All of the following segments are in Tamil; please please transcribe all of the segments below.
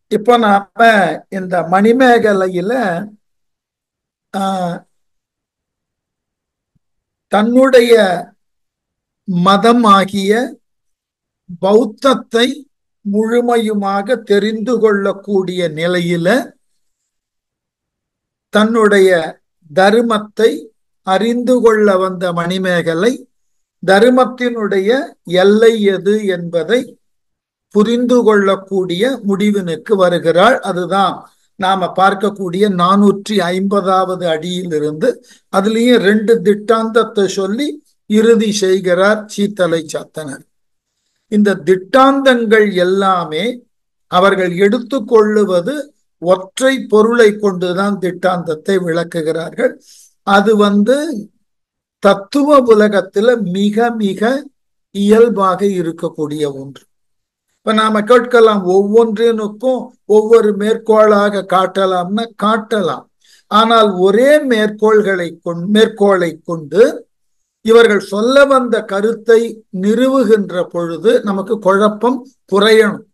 இப்ப நாம இந்த மணிமேகலையில ஆஹ், தன்னுடைய மதமாகிய பௌத்தத்தை முழுமையுமாக தெரிந்து கொள்ளக்கூடிய நிலையில தன்னுடைய தர்மத்தை அறிந்து கொள்ள வந்த மணிமேகலை தர்மத்தினுடைய எல்லை எது என்பதை புரிந்து கொள்ளக்கூடிய முடிவினுக்கு வருகிறாள் அதுதான் நாம பார்க்கக்கூடிய நானூற்றி ஐம்பதாவது அடியிலிருந்து அதுலயும் ரெண்டு திட்டாந்தத்தை சொல்லி இறுதி செய்கிறார் சீத்தலை சாத்தனர் இந்த திட்டாந்தங்கள் எல்லாமே அவர்கள் எடுத்துக்கொள்ளுவது ஒற்றை பொருளை கொண்டுதான் திட்டாந்தத்தை விளக்குகிறார்கள் அது வந்து தத்துவ உலகத்துல மிக மிக இயல்பாக இருக்கக்கூடிய ஒன்று இப்ப நாம கேட்கலாம் ஒவ்வொன்றினுக்கும் ஒவ்வொரு மேற்கோளாக காட்டலாம்னா காட்டலாம் ஆனால் ஒரே மேற்கோள்களை கொண்டு மேற்கோளை கொண்டு இவர்கள் சொல்ல வந்த கருத்தை நிறுவுகின்ற பொழுது நமக்கு குழப்பம் குறையணும்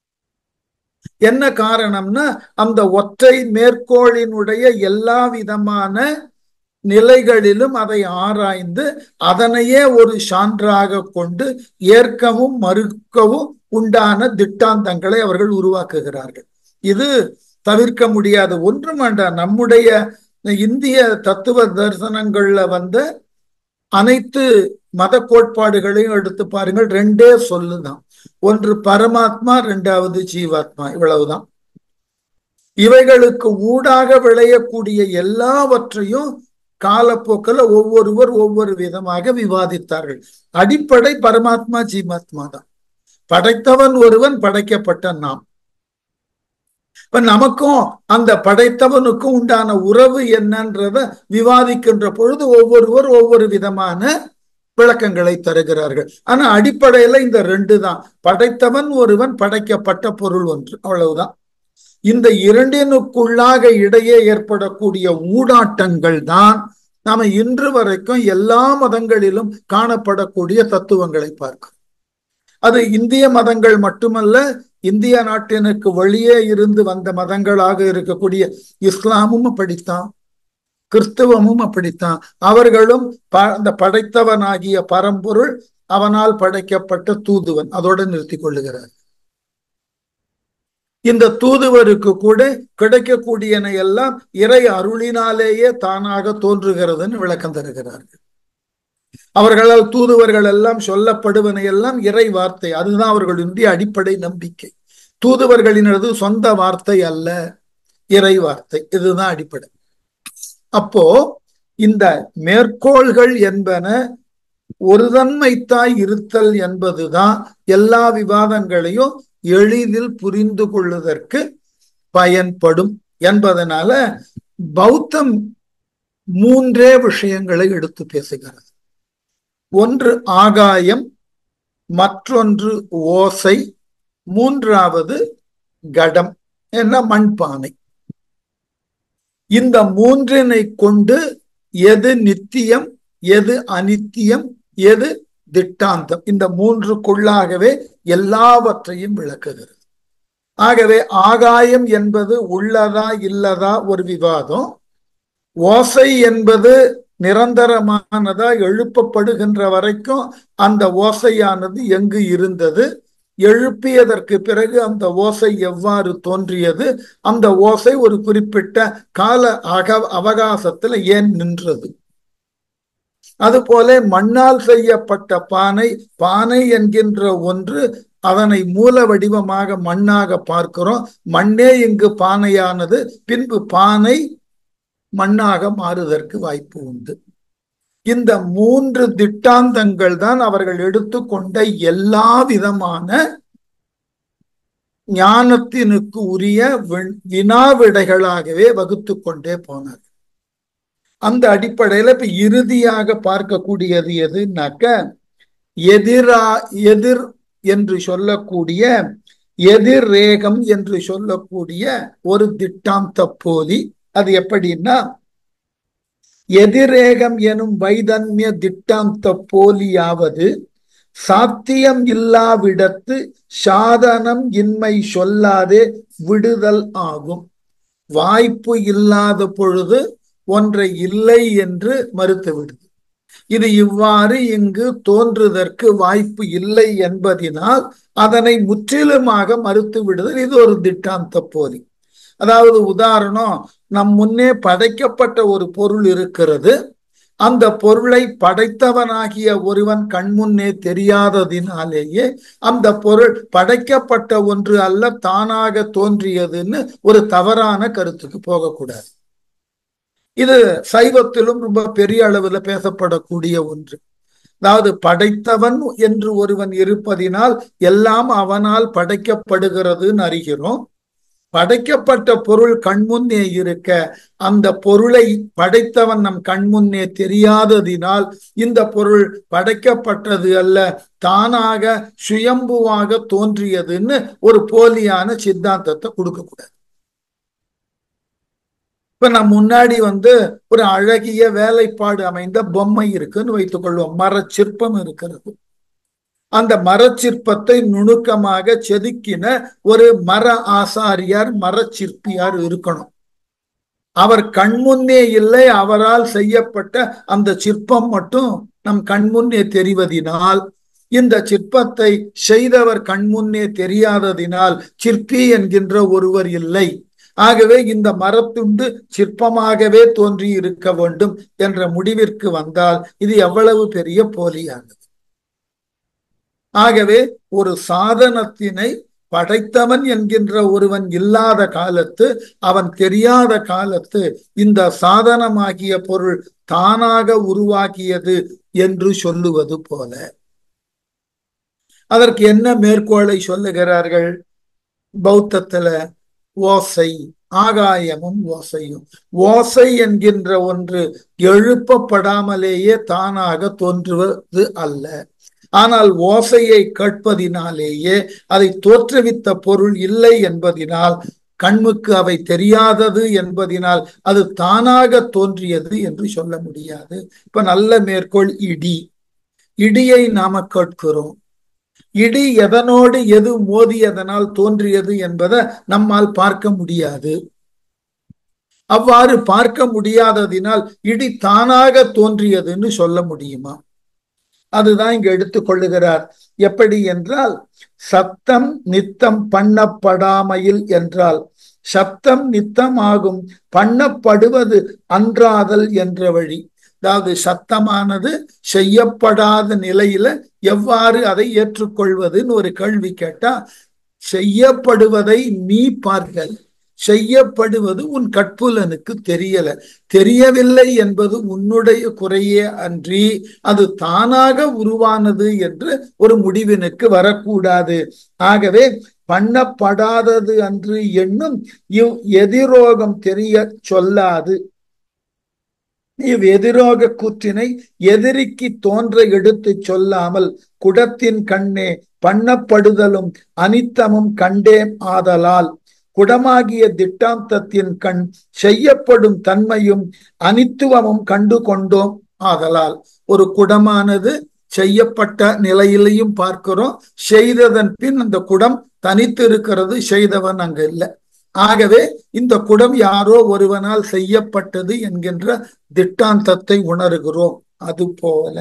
என்ன காரணம்னா அந்த ஒற்றை மேற்கோளினுடைய எல்லா விதமான நிலைகளிலும் அதை ஆராய்ந்து அதனையே ஒரு சான்றாக கொண்டு ஏற்கவும் மறுக்கவும் உண்டான திட்டாந்தங்களை அவர்கள் உருவாக்குகிறார்கள் இது தவிர்க்க முடியாத ஒன்று வேண்டாம் நம்முடைய இந்திய தத்துவ தரிசனங்கள்ல வந்த அனைத்து மத கோட்பாடுகளையும் எடுத்து பாருங்கள் ரெண்டே சொல்லுதான் ஒன்று பரமாத்மா ரெண்டாவது ஜீவாத்மா இவ்வளவுதான் இவைகளுக்கு ஊடாக விளையக்கூடிய எல்லாவற்றையும் காலப்போக்கில் ஒவ்வொருவர் ஒவ்வொரு விதமாக விவாதித்தார்கள் அடிப்படை பரமாத்மா ஜீவாத்மா தான் படைத்தவன் ஒருவன் படைக்கப்பட்ட நாம் இப்ப நமக்கும் அந்த படைத்தவனுக்கும் உண்டான உறவு என்னன்றத விவாதிக்கின்ற பொழுது ஒவ்வொருவர் ஒவ்வொரு விதமான விளக்கங்களை தருகிறார்கள் ஆனா அடிப்படையில இந்த ரெண்டு தான் படைத்தவன் ஒருவன் படைக்கப்பட்ட பொருள் ஒன்று அவ்வளவுதான் இந்த இரண்டினுக்குள்ளாக இடையே ஏற்படக்கூடிய ஊடாட்டங்கள் தான் நாம இன்று வரைக்கும் எல்லா மதங்களிலும் காணப்படக்கூடிய தத்துவங்களை பார்க்கிறோம் அது இந்திய மதங்கள் மட்டுமல்ல இந்திய நாட்டினுக்கு வெளியே இருந்து வந்த மதங்களாக இருக்கக்கூடிய இஸ்லாமும் அப்படித்தான் கிறிஸ்துவமும் அப்படித்தான் அவர்களும் அந்த படைத்தவனாகிய பரம்பொருள் அவனால் படைக்கப்பட்ட தூதுவன் அதோடு நிறுத்தி கொள்ளுகிறார் இந்த தூதுவருக்கு கூட கிடைக்கக்கூடியன எல்லாம் இறை அருளினாலேயே தானாக தோன்றுகிறதுன்னு விளக்கம் தருகிறார்கள் அவர்களால் தூதுவர்கள் எல்லாம் சொல்லப்படுவன எல்லாம் இறை வார்த்தை அதுதான் அவர்களுடைய அடிப்படை நம்பிக்கை தூதுவர்களினது சொந்த வார்த்தை அல்ல இறை வார்த்தை இதுதான் அடிப்படை அப்போ இந்த மேற்கோள்கள் என்பன ஒரு தன்மைத்தாய் இருத்தல் என்பதுதான் எல்லா விவாதங்களையும் எளிதில் புரிந்து கொள்வதற்கு பயன்படும் என்பதனால பௌத்தம் மூன்றே விஷயங்களை எடுத்து பேசுகிறது ஒன்று ஆகாயம் மற்றொன்று ஓசை மூன்றாவது கடம் என்ன மண்பானை இந்த மூன்றினை கொண்டு எது நித்தியம் எது அனித்தியம் எது திட்டாந்தம் இந்த மூன்றுக்குள்ளாகவே எல்லாவற்றையும் விளக்குகிறது ஆகவே ஆகாயம் என்பது உள்ளதா இல்லதா ஒரு விவாதம் ஓசை என்பது நிரந்தரமானதா எழுப்பப்படுகின்ற வரைக்கும் அந்த ஓசையானது எங்கு இருந்தது எழுப்பியதற்கு பிறகு அந்த ஓசை எவ்வாறு தோன்றியது அந்த ஓசை ஒரு குறிப்பிட்ட கால அக அவகாசத்துல ஏன் நின்றது அதுபோல மண்ணால் செய்யப்பட்ட பானை பானை என்கின்ற ஒன்று அதனை மூல வடிவமாக மண்ணாக பார்க்கிறோம் மண்ணே இங்கு பானையானது பின்பு பானை மண்ணாக மாறுவதற்கு வாய்ப்பு உண்டு இந்த மூன்று திட்டாந்தங்கள் தான் அவர்கள் எடுத்துக்கொண்ட எல்லா விதமான ஞானத்தினுக்கு உரிய வினா விடைகளாகவே வகுத்து கொண்டே போனார் அந்த அடிப்படையில இப்ப இறுதியாக பார்க்கக்கூடியது எதுனாக்க எதிரா எதிர் என்று சொல்லக்கூடிய எதிர் ரேகம் என்று சொல்லக்கூடிய ஒரு திட்டாந்த போலி அது எப்படின்னா எதிரேகம் எனும் வைதன்ய திட்டாந்த போலியாவது சாத்தியம் இல்லாவிடத்து சாதனம் இன்மை சொல்லாதே விடுதல் ஆகும் வாய்ப்பு இல்லாத பொழுது ஒன்றை இல்லை என்று மறுத்து விடுது இது இவ்வாறு இங்கு தோன்றுதற்கு வாய்ப்பு இல்லை என்பதினால் அதனை முற்றிலுமாக மறுத்து விடுதல் இது ஒரு திட்டாந்த போலி அதாவது உதாரணம் நம் முன்னே படைக்கப்பட்ட ஒரு பொருள் இருக்கிறது அந்த பொருளை படைத்தவனாகிய ஒருவன் கண்முன்னே தெரியாததினாலேயே அந்த பொருள் படைக்கப்பட்ட ஒன்று அல்ல தானாக தோன்றியதுன்னு ஒரு தவறான கருத்துக்கு போகக்கூடாது இது சைவத்திலும் ரொம்ப பெரிய அளவுல பேசப்படக்கூடிய ஒன்று அதாவது படைத்தவன் என்று ஒருவன் இருப்பதினால் எல்லாம் அவனால் படைக்கப்படுகிறதுன்னு அறிகிறோம் படைக்கப்பட்ட பொருள் கண்முன்னே இருக்க அந்த பொருளை படைத்தவன் நம் கண்முன்னே தெரியாததினால் இந்த பொருள் படைக்கப்பட்டது அல்ல தானாக சுயம்புவாக தோன்றியதுன்னு ஒரு போலியான சித்தாந்தத்தை கொடுக்கக்கூடாது இப்ப நம்ம முன்னாடி வந்து ஒரு அழகிய வேலைப்பாடு அமைந்த பொம்மை இருக்குன்னு வைத்துக் கொள்வோம் மரச்சிற்பம் இருக்கிறது அந்த மரச்சிற்பத்தை நுணுக்கமாக செதுக்கின ஒரு மர ஆசாரியார் மரச்சிற்பியார் இருக்கணும் அவர் கண்முன்னே இல்லை அவரால் செய்யப்பட்ட அந்த சிற்பம் மட்டும் நம் கண்முன்னே தெரிவதினால் இந்த சிற்பத்தை செய்தவர் கண்முன்னே தெரியாததினால் சிற்பி என்கின்ற ஒருவர் இல்லை ஆகவே இந்த மரத்துண்டு சிற்பமாகவே தோன்றி இருக்க வேண்டும் என்ற முடிவிற்கு வந்தால் இது எவ்வளவு பெரிய போலியானது ஆகவே ஒரு சாதனத்தினை படைத்தவன் என்கின்ற ஒருவன் இல்லாத காலத்து அவன் தெரியாத காலத்து இந்த சாதனமாகிய பொருள் தானாக உருவாக்கியது என்று சொல்லுவது போல அதற்கு என்ன மேற்கோளை சொல்லுகிறார்கள் பௌத்தத்துல ஓசை ஆகாயமும் ஓசையும் ஓசை என்கின்ற ஒன்று எழுப்பப்படாமலேயே தானாக தோன்றுவது அல்ல ஆனால் ஓசையை கேட்பதினாலேயே அதை தோற்றுவித்த பொருள் இல்லை என்பதினால் கண்ணுக்கு அவை தெரியாதது என்பதினால் அது தானாக தோன்றியது என்று சொல்ல முடியாது இப்ப நல்ல மேற்கோள் இடி இடியை நாம கேட்கிறோம் இடி எதனோடு எது மோதியதனால் தோன்றியது என்பதை நம்மால் பார்க்க முடியாது அவ்வாறு பார்க்க முடியாததினால் இடி தானாக தோன்றியதுன்னு சொல்ல முடியுமா அதுதான் இங்க எடுத்துக்கொள்ளுகிறார் எப்படி என்றால் சத்தம் நித்தம் பண்ணப்படாமையில் என்றால் சப்தம் நித்தமாகும் பண்ணப்படுவது அன்றாதல் என்ற வழி அதாவது சத்தமானது செய்யப்படாத நிலையில எவ்வாறு அதை ஏற்றுக்கொள்வதுன்னு ஒரு கேள்வி கேட்டா செய்யப்படுவதை நீ பார்க்கல் செய்யப்படுவது உன் கட்புலனுக்கு தெரியல தெரியவில்லை என்பது உன்னுடைய குறையே அன்றி அது தானாக உருவானது என்று ஒரு முடிவினுக்கு வரக்கூடாது ஆகவே பண்ணப்படாதது அன்று என்னும் இவ் எதிரோகம் தெரிய சொல்லாது இவ் எதிரோக கூற்றினை எதிரிக்கு தோன்ற எடுத்து சொல்லாமல் குடத்தின் கண்ணே பண்ணப்படுதலும் அனித்தமும் கண்டேம் ஆதலால் குடமாகிய திட்டாந்தத்தின் கண் செய்யப்படும் தன்மையும் அனித்துவமும் கண்டு கொண்டோம் ஆதலால் ஒரு குடமானது செய்யப்பட்ட நிலையிலையும் பார்க்கிறோம் செய்ததன் பின் அந்த குடம் தனித்து இருக்கிறது செய்தவன் அங்க இல்லை ஆகவே இந்த குடம் யாரோ ஒருவனால் செய்யப்பட்டது என்கின்ற திட்டாந்தத்தை உணர்கிறோம் அது போல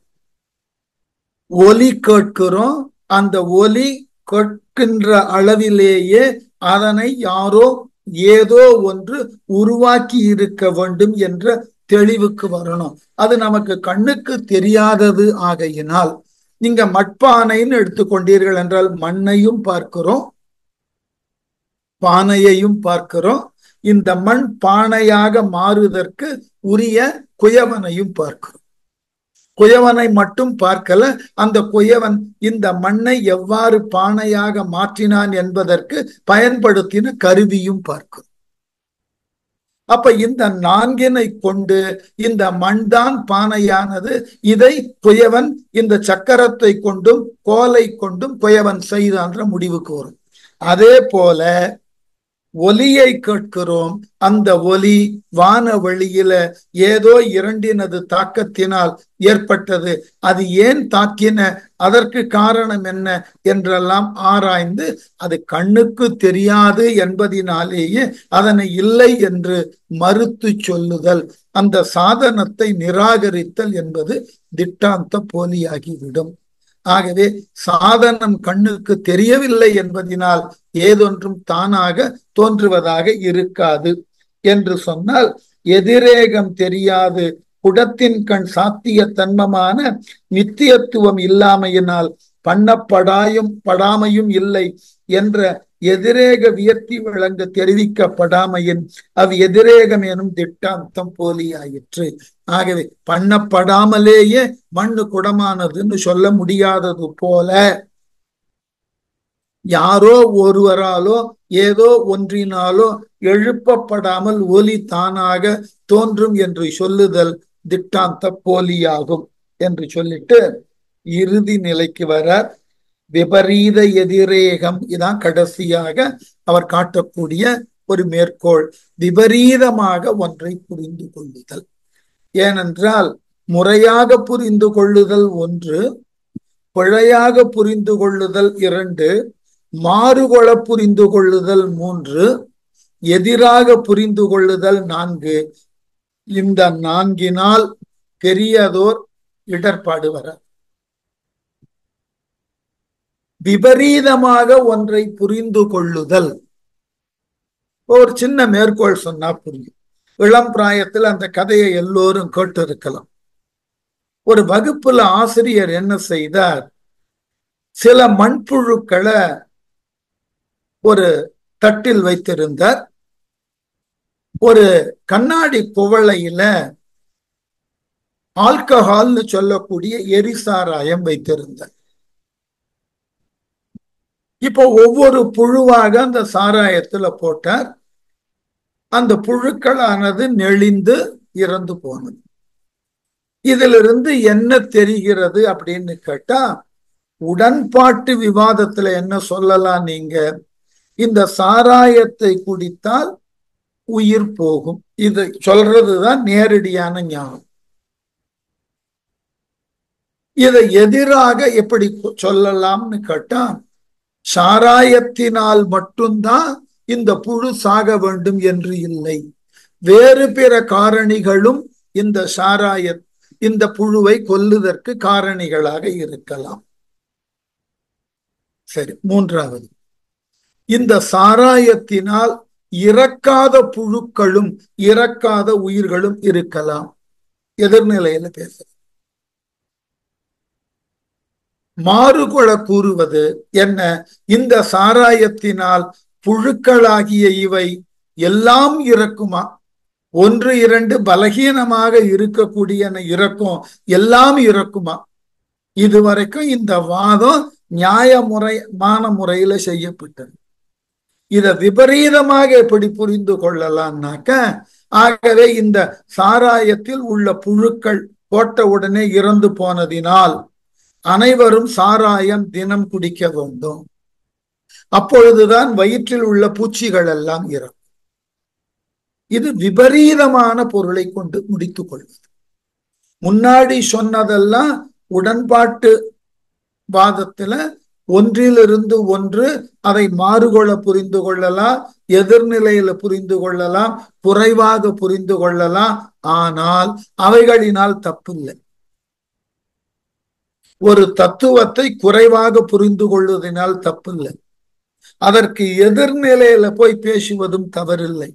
ஒலி கேட்கிறோம் அந்த ஒலி கேட்கின்ற அளவிலேயே அதனை யாரோ ஏதோ ஒன்று உருவாக்கி இருக்க வேண்டும் என்ற தெளிவுக்கு வரணும் அது நமக்கு கண்ணுக்கு தெரியாதது ஆகையினால் நீங்க மட்பானைன்னு எடுத்துக்கொண்டீர்கள் என்றால் மண்ணையும் பார்க்கிறோம் பானையையும் பார்க்கிறோம் இந்த மண் பானையாக மாறுவதற்கு உரிய குயவனையும் பார்க்கிறோம் குயவனை மட்டும் பார்க்கல அந்த குயவன் இந்த மண்ணை எவ்வாறு பானையாக மாற்றினான் என்பதற்கு பயன்படுத்தின கருவியும் பார்க்கிறோம் அப்ப இந்த நான்கினை கொண்டு இந்த மண்தான் பானையானது இதை குயவன் இந்த சக்கரத்தை கொண்டும் கோலை கொண்டும் குயவன் செய்தான்ற முடிவுக்கு வரும் அதே போல ஒலியை கேட்கிறோம் அந்த ஒலி வான வெளியில ஏதோ இரண்டினது தாக்கத்தினால் ஏற்பட்டது அது ஏன் தாக்கின அதற்கு காரணம் என்ன என்றெல்லாம் ஆராய்ந்து அது கண்ணுக்கு தெரியாது என்பதினாலேயே அதனை இல்லை என்று மறுத்து சொல்லுதல் அந்த சாதனத்தை நிராகரித்தல் என்பது திட்டாந்த போலியாகிவிடும் ஆகவே சாதனம் கண்ணுக்கு தெரியவில்லை என்பதனால் ஏதொன்றும் தானாக தோன்றுவதாக இருக்காது என்று சொன்னால் எதிரேகம் தெரியாது குடத்தின் கண் சாத்திய தன்மமான நித்தியத்துவம் இல்லாமையினால் பண்ணப்படாயும் படாமையும் இல்லை என்ற எதிரேக வியர்த்தி வழங்க தெரிவிக்கப்படாமையின் அவ் எதிரேகம் எனும் திட்டாந்தம் போலியாயிற்று ஆகவே பண்ணப்படாமலேயே மண்ணு குடமானதுன்னு சொல்ல முடியாதது போல யாரோ ஒருவராலோ ஏதோ ஒன்றினாலோ எழுப்பப்படாமல் ஒலி தானாக தோன்றும் என்று சொல்லுதல் திட்டாந்த போலியாகும் என்று சொல்லிட்டு இறுதி நிலைக்கு வர விபரீத எதிரேகம் இதான் கடைசியாக அவர் காட்டக்கூடிய ஒரு மேற்கோள் விபரீதமாக ஒன்றை புரிந்து கொள்ளுதல் ஏனென்றால் முறையாக புரிந்து கொள்ளுதல் ஒன்று பிழையாக புரிந்து கொள்ளுதல் இரண்டு மாறுகொள புரிந்து கொள்ளுதல் மூன்று எதிராக புரிந்து கொள்ளுதல் நான்கு இந்த நான்கினால் பெரியதோர் இடர்பாடு வர விபரீதமாக ஒன்றை புரிந்து கொள்ளுதல் ஒரு சின்ன மேற்கோள் சொன்னா புரியும் இளம் பிராயத்தில் அந்த கதையை எல்லோரும் கேட்டு இருக்கலாம் ஒரு வகுப்புல ஆசிரியர் என்ன செய்தார் சில மண்புழுக்களை ஒரு தட்டில் வைத்திருந்தார் ஒரு கண்ணாடி குவளையில ஆல்கஹால்னு சொல்லக்கூடிய எரிசாராயம் வைத்திருந்தார் இப்போ ஒவ்வொரு புழுவாக அந்த சாராயத்துல போட்டார் அந்த புழுக்களானது நெளிந்து இறந்து போனது இதிலிருந்து என்ன தெரிகிறது அப்படின்னு கேட்டா உடன்பாட்டு விவாதத்துல என்ன சொல்லலாம் நீங்க இந்த சாராயத்தை குடித்தால் உயிர் போகும் இது சொல்றதுதான் நேரடியான ஞானம் இதை எதிராக எப்படி சொல்லலாம்னு கேட்டா சாராயத்தினால் மட்டும்தான் இந்த புழு சாக வேண்டும் என்று இல்லை வேறு பிற காரணிகளும் இந்த சாராய இந்த புழுவை கொல்லுதற்கு காரணிகளாக இருக்கலாம் சரி மூன்றாவது இந்த சாராயத்தினால் இறக்காத புழுக்களும் இறக்காத உயிர்களும் இருக்கலாம் எதிர்நிலையில பேச மாறுகொள கூறுவது என்ன இந்த சாராயத்தினால் புழுக்களாகிய இவை எல்லாம் இறக்குமா ஒன்று இரண்டு பலகீனமாக இருக்கக்கூடிய இறக்கும் எல்லாம் இறக்குமா இதுவரைக்கும் இந்த வாதம் நியாய முறைமான முறையில செய்யப்பட்டது இத விபரீதமாக எப்படி புரிந்து கொள்ளலாம்னாக்க ஆகவே இந்த சாராயத்தில் உள்ள புழுக்கள் போட்ட உடனே இறந்து போனதினால் அனைவரும் சாராயம் தினம் குடிக்க வேண்டும் அப்பொழுதுதான் வயிற்றில் உள்ள பூச்சிகள் எல்லாம் இறக்கும் இது விபரீதமான பொருளை கொண்டு முடித்துக் கொள்வது முன்னாடி சொன்னதெல்லாம் உடன்பாட்டு வாதத்துல ஒன்றிலிருந்து ஒன்று அதை மாறுகொள்ள புரிந்து கொள்ளலாம் எதிர்நிலையில புரிந்து கொள்ளலாம் குறைவாக புரிந்து கொள்ளலாம் ஆனால் அவைகளினால் தப்பில்லை ஒரு தத்துவத்தை குறைவாக புரிந்து கொள்வதனால் தப்பில்லை அதற்கு எதிர்நிலையில போய் பேசுவதும் தவறில்லை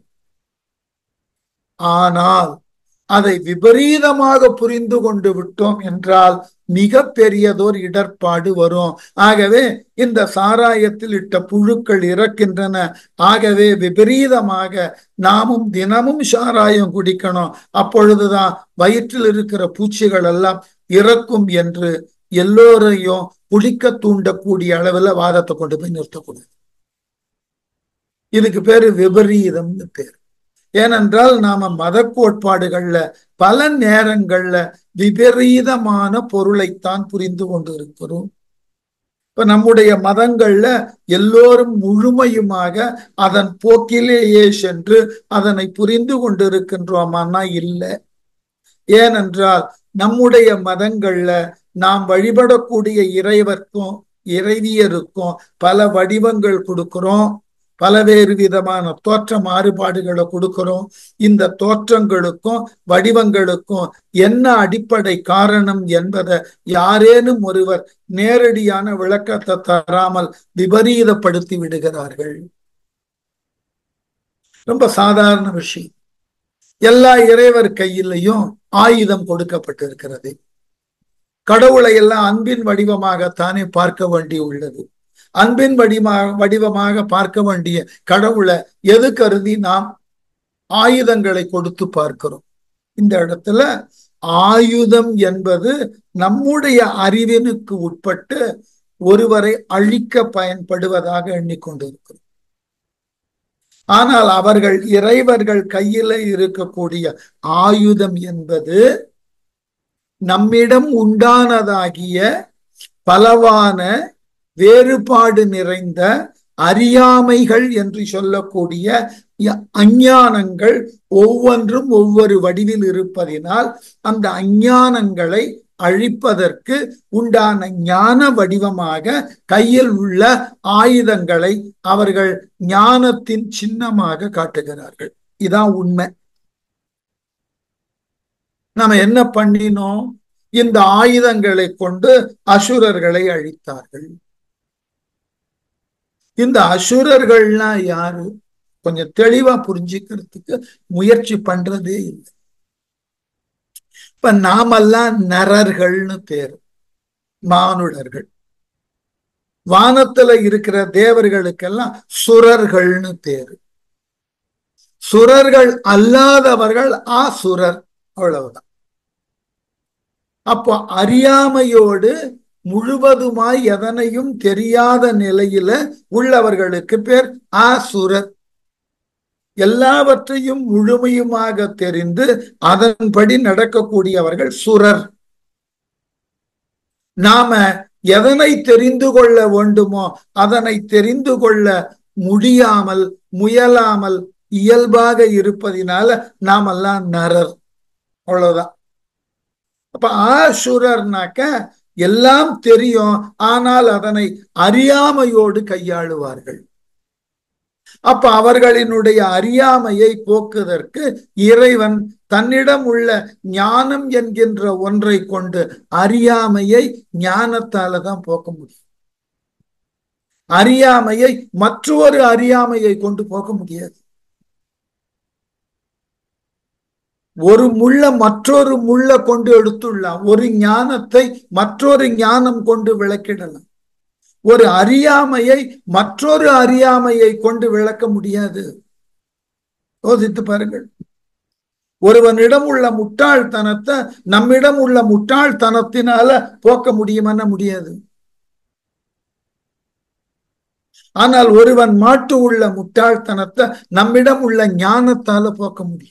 ஆனால் அதை விபரீதமாக புரிந்து கொண்டு விட்டோம் என்றால் மிக பெரியதோர் இடர்பாடு வரும் ஆகவே இந்த சாராயத்தில் இட்ட புழுக்கள் இறக்கின்றன ஆகவே விபரீதமாக நாமும் தினமும் சாராயம் குடிக்கணும் அப்பொழுதுதான் வயிற்றில் இருக்கிற பூச்சிகள் எல்லாம் இறக்கும் என்று எல்லோரையும் குளிக்க தூண்டக்கூடிய அளவுல வாதத்தை கொண்டு போய் நிறுத்தக்கூடாது இதுக்கு பேரு விபரீதம்னு பேர் ஏனென்றால் நாம மத கோட்பாடுகள்ல பல நேரங்கள்ல விபரீதமான பொருளைத்தான் புரிந்து கொண்டிருக்கிறோம் இப்ப நம்முடைய மதங்கள்ல எல்லோரும் முழுமையுமாக அதன் போக்கிலேயே சென்று அதனை புரிந்து கொண்டிருக்கின்றோமானா இல்லை ஏனென்றால் நம்முடைய மதங்கள்ல நாம் வழிபடக்கூடிய இறைவர்க்கும் இறைவியருக்கும் பல வடிவங்கள் கொடுக்கிறோம் பலவேறு விதமான தோற்ற மாறுபாடுகளை கொடுக்கிறோம் இந்த தோற்றங்களுக்கும் வடிவங்களுக்கும் என்ன அடிப்படை காரணம் என்பதை யாரேனும் ஒருவர் நேரடியான விளக்கத்தை தராமல் விபரீதப்படுத்தி விடுகிறார்கள் ரொம்ப சாதாரண விஷயம் எல்லா இறைவர் கையிலையும் ஆயுதம் கொடுக்கப்பட்டிருக்கிறது கடவுளை எல்லாம் அன்பின் வடிவமாகத்தானே பார்க்க வேண்டி உள்ளது அன்பின் வடிவமாக வடிவமாக பார்க்க வேண்டிய கடவுளை எது கருதி நாம் ஆயுதங்களை கொடுத்து பார்க்கிறோம் இந்த இடத்துல ஆயுதம் என்பது நம்முடைய அறிவினுக்கு உட்பட்டு ஒருவரை அழிக்க பயன்படுவதாக எண்ணிக்கொண்டிருக்கிறோம் ஆனால் அவர்கள் இறைவர்கள் கையில இருக்கக்கூடிய ஆயுதம் என்பது நம்மிடம் உண்டானதாகிய பலவான வேறுபாடு நிறைந்த அறியாமைகள் என்று சொல்லக்கூடிய அஞ்ஞானங்கள் ஒவ்வொன்றும் ஒவ்வொரு வடிவில் இருப்பதினால் அந்த அஞ்ஞானங்களை அழிப்பதற்கு உண்டான ஞான வடிவமாக கையில் உள்ள ஆயுதங்களை அவர்கள் ஞானத்தின் சின்னமாக காட்டுகிறார்கள் இதான் உண்மை நாம என்ன பண்ணினோம் இந்த ஆயுதங்களை கொண்டு அசுரர்களை அழித்தார்கள் இந்த அசுரர்கள்னா யாரு கொஞ்சம் தெளிவா புரிஞ்சுக்கிறதுக்கு முயற்சி பண்றதே இல்லை இப்ப நாமெல்லாம் நரர்கள்னு பேரு மானுடர்கள் வானத்துல இருக்கிற தேவர்களுக்கெல்லாம் சுரர்கள்னு பேரு சுரர்கள் அல்லாதவர்கள் ஆசுரர் அவ்வளவுதான் அப்போ அறியாமையோடு முழுவதுமாய் எதனையும் தெரியாத நிலையில உள்ளவர்களுக்கு பேர் ஆசுரர் எல்லாவற்றையும் முழுமையுமாக தெரிந்து அதன்படி நடக்கக்கூடியவர்கள் சுரர் நாம எதனை தெரிந்து கொள்ள வேண்டுமோ அதனை தெரிந்து கொள்ள முடியாமல் முயலாமல் இயல்பாக இருப்பதினால நாமெல்லாம் நரர் அவ்வளவுதான் அப்ப ஆசுரர்னாக்க எல்லாம் தெரியும் ஆனால் அதனை அறியாமையோடு கையாளுவார்கள் அப்ப அவர்களினுடைய அறியாமையை போக்குவதற்கு இறைவன் தன்னிடம் உள்ள ஞானம் என்கின்ற ஒன்றை கொண்டு அறியாமையை ஞானத்தால தான் போக்க முடியும் அறியாமையை மற்றொரு அறியாமையை கொண்டு போக்க முடியாது ஒரு முள்ள மற்றொரு முள்ள கொண்டு எடுத்துள்ளலாம் ஒரு ஞானத்தை மற்றொரு ஞானம் கொண்டு விளக்கிடலாம் ஒரு அறியாமையை மற்றொரு அறியாமையை கொண்டு விளக்க முடியாது யோசித்து பாருங்கள் ஒருவனிடம் உள்ள முட்டாள்தனத்தை நம்மிடம் உள்ள முட்டாள்தனத்தினால போக்க முடியுமென முடியாது ஆனால் ஒருவன் மாட்டு உள்ள முட்டாள்தனத்தை நம்மிடம் உள்ள ஞானத்தால போக்க முடியும்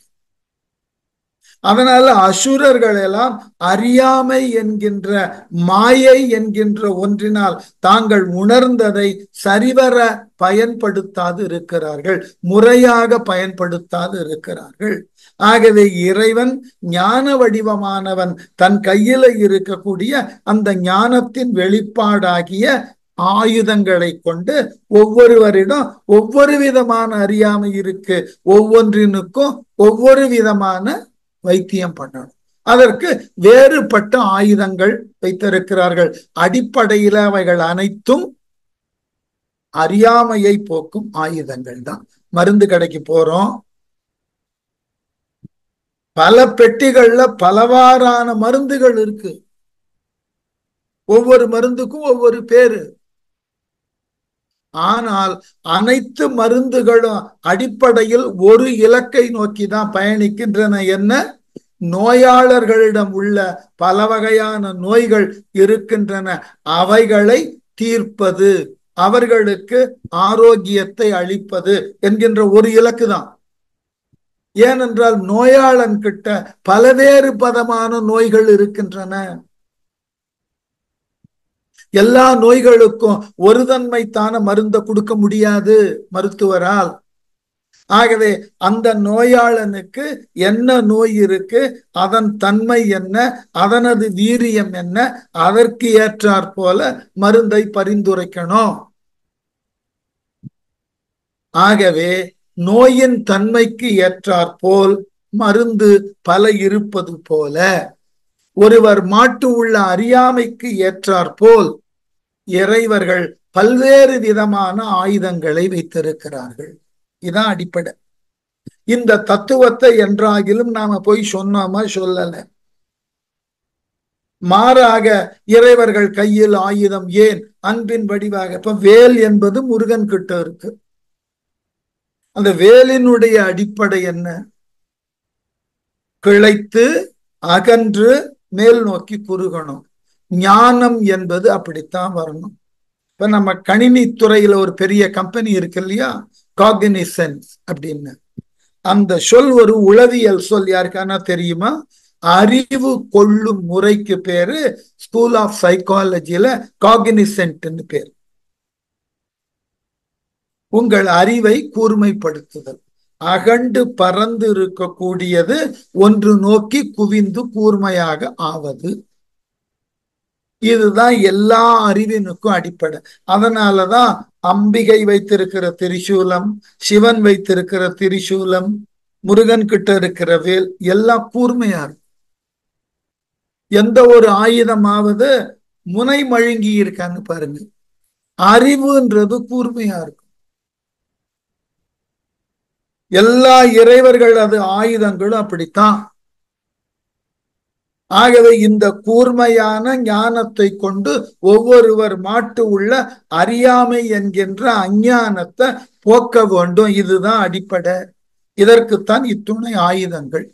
அதனால அசுரர்கள் எல்லாம் அறியாமை என்கின்ற மாயை என்கின்ற ஒன்றினால் தாங்கள் உணர்ந்ததை சரிவர பயன்படுத்தாது இருக்கிறார்கள் முறையாக பயன்படுத்தாது இருக்கிறார்கள் ஆகவே இறைவன் ஞான வடிவமானவன் தன் கையில இருக்கக்கூடிய அந்த ஞானத்தின் வெளிப்பாடாகிய ஆயுதங்களை கொண்டு ஒவ்வொருவரிடம் ஒவ்வொரு விதமான அறியாமை இருக்கு ஒவ்வொன்றினுக்கும் ஒவ்வொரு விதமான வைத்தியம் பண்ணணும் அதற்கு வேறுபட்ட ஆயுதங்கள் வைத்திருக்கிறார்கள் அடிப்படையில அவைகள் அனைத்தும் அறியாமையை போக்கும் ஆயுதங்கள் தான் மருந்து கடைக்கு போறோம் பல பெட்டிகள்ல பலவாறான மருந்துகள் இருக்கு ஒவ்வொரு மருந்துக்கும் ஒவ்வொரு பேரு ஆனால் அனைத்து மருந்துகளும் அடிப்படையில் ஒரு இலக்கை நோக்கி தான் பயணிக்கின்றன என்ன நோயாளர்களிடம் உள்ள பல வகையான நோய்கள் இருக்கின்றன அவைகளை தீர்ப்பது அவர்களுக்கு ஆரோக்கியத்தை அளிப்பது என்கின்ற ஒரு இலக்கு தான் ஏனென்றால் நோயாளன் கிட்ட பலவேறு பதமான நோய்கள் இருக்கின்றன எல்லா நோய்களுக்கும் ஒரு தன்மைத்தான மருந்த கொடுக்க முடியாது மருத்துவரால் ஆகவே அந்த நோயாளனுக்கு என்ன நோய் இருக்கு அதன் தன்மை என்ன அதனது வீரியம் என்ன அதற்கு ஏற்றாற் போல மருந்தை பரிந்துரைக்கணும் ஆகவே நோயின் தன்மைக்கு ஏற்றாற் போல் மருந்து பல இருப்பது போல ஒருவர் மாட்டு உள்ள அறியாமைக்கு ஏற்றாற் போல் இறைவர்கள் பல்வேறு விதமான ஆயுதங்களை வைத்திருக்கிறார்கள் இதான் அடிப்படை இந்த தத்துவத்தை என்றாகிலும் நாம போய் சொன்னோமா சொல்லல மாறாக இறைவர்கள் கையில் ஆயுதம் ஏன் அன்பின் வடிவாக இப்ப வேல் என்பது முருகன் கிட்ட இருக்கு அந்த வேலினுடைய அடிப்படை என்ன கிளைத்து அகன்று மேல் நோக்கி குறுகணும் ஞானம் என்பது அப்படித்தான் வரணும் இப்ப நம்ம கணினி துறையில ஒரு பெரிய கம்பெனி இருக்கு இல்லையா காக்னிசன்ஸ் அப்படின்னு அந்த சொல் ஒரு உளவியல் சொல் யாருக்கானா தெரியுமா அறிவு கொள்ளும் முறைக்கு பேரு ஸ்கூல் ஆஃப் சைக்காலஜில காக்னிசன்ட்னு பேர் உங்கள் அறிவை கூர்மைப்படுத்துதல் அகண்டு பறந்து இருக்கக்கூடியது ஒன்று நோக்கி குவிந்து கூர்மையாக ஆவது இதுதான் எல்லா அறிவினுக்கும் அடிப்படை அதனாலதான் அம்பிகை வைத்திருக்கிற திரிசூலம் சிவன் வைத்திருக்கிற திரிசூலம் முருகன் கிட்ட இருக்கிற வேல் எல்லாம் கூர்மையா இருக்கும் எந்த ஒரு ஆயுதமாவது முனை மழுங்கி இருக்கான்னு பாருங்க அறிவுன்றது கூர்மையா இருக்கும் எல்லா இறைவர்கள் அது ஆயுதங்களும் அப்படித்தான் ஆகவே இந்த கூர்மையான ஞானத்தை கொண்டு ஒவ்வொருவர் மாட்டு உள்ள அறியாமை என்கின்ற அஞ்ஞானத்தை போக்க வேண்டும் இதுதான் அடிப்படை இதற்குத்தான் இத்துணை ஆயுதங்கள்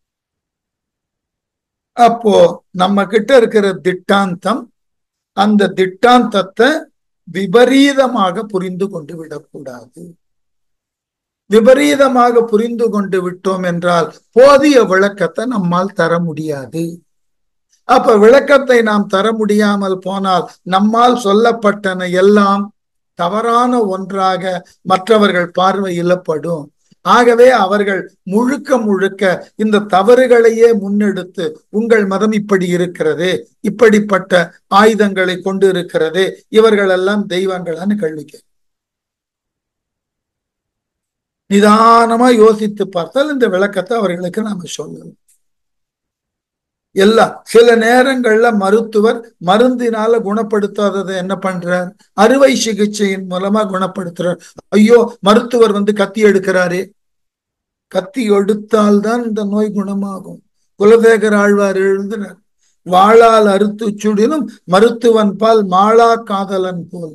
அப்போ நம்ம கிட்ட இருக்கிற திட்டாந்தம் அந்த திட்டாந்தத்தை விபரீதமாக புரிந்து கொண்டு விடக்கூடாது விபரீதமாக புரிந்து கொண்டு விட்டோம் என்றால் போதிய விளக்கத்தை நம்மால் தர முடியாது அப்ப விளக்கத்தை நாம் தர முடியாமல் போனால் நம்மால் சொல்லப்பட்டன எல்லாம் தவறான ஒன்றாக மற்றவர்கள் பார்வையில படும் ஆகவே அவர்கள் முழுக்க முழுக்க இந்த தவறுகளையே முன்னெடுத்து உங்கள் மதம் இப்படி இருக்கிறது இப்படிப்பட்ட ஆயுதங்களை கொண்டு இருக்கிறது இவர்கள் எல்லாம் தெய்வங்களான்னு கேள்விக்க நிதானமா யோசித்து பார்த்தால் இந்த விளக்கத்தை அவர்களுக்கு நாம சொல்லலாம் எல்லாம் சில நேரங்கள்ல மருத்துவர் மருந்தினால குணப்படுத்தாததை என்ன பண்றார் அறுவை சிகிச்சையின் மூலமா குணப்படுத்துறார் ஐயோ மருத்துவர் வந்து கத்தி எடுக்கிறாரு கத்தி எடுத்தால்தான் இந்த நோய் குணமாகும் குலதேகர் ஆழ்வார் எழுதுறார் வாழால் அறுத்து சுடினும் மருத்துவன் பால் மாளா காதலன் போல்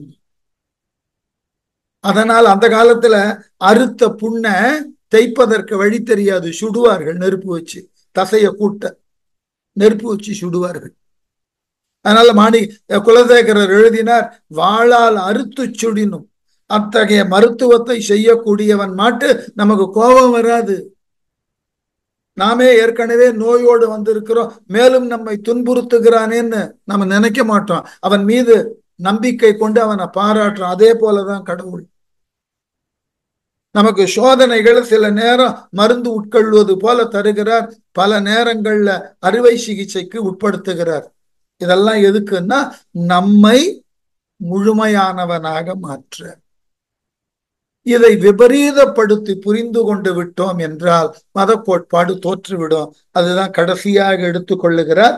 அதனால் அந்த காலத்துல அறுத்த புண்ணை தைப்பதற்கு வழி தெரியாது சுடுவார்கள் நெருப்பு வச்சு தசைய கூட்ட நெருப்பு வச்சு சுடுவார்கள் அதனால மாணி குலசேகரர் எழுதினார் வாழால் அறுத்து சுடினும் அத்தகைய மருத்துவத்தை செய்யக்கூடியவன் மாட்டு நமக்கு கோபம் வராது நாமே ஏற்கனவே நோயோடு வந்திருக்கிறோம் மேலும் நம்மை துன்புறுத்துகிறானேன்னு நம்ம நினைக்க மாட்டோம் அவன் மீது நம்பிக்கை கொண்டு அவனை பாராட்டுறோம் அதே போலதான் கடவுள் நமக்கு சோதனைகள் சில நேரம் மருந்து உட்கொள்வது போல தருகிறார் பல நேரங்கள்ல அறுவை சிகிச்சைக்கு உட்படுத்துகிறார் இதெல்லாம் எதுக்குன்னா நம்மை முழுமையானவனாக மாற்ற இதை விபரீதப்படுத்தி புரிந்து கொண்டு விட்டோம் என்றால் மத கோட்பாடு தோற்றுவிடும் அதுதான் கடைசியாக எடுத்துக்கொள்ளுகிறார்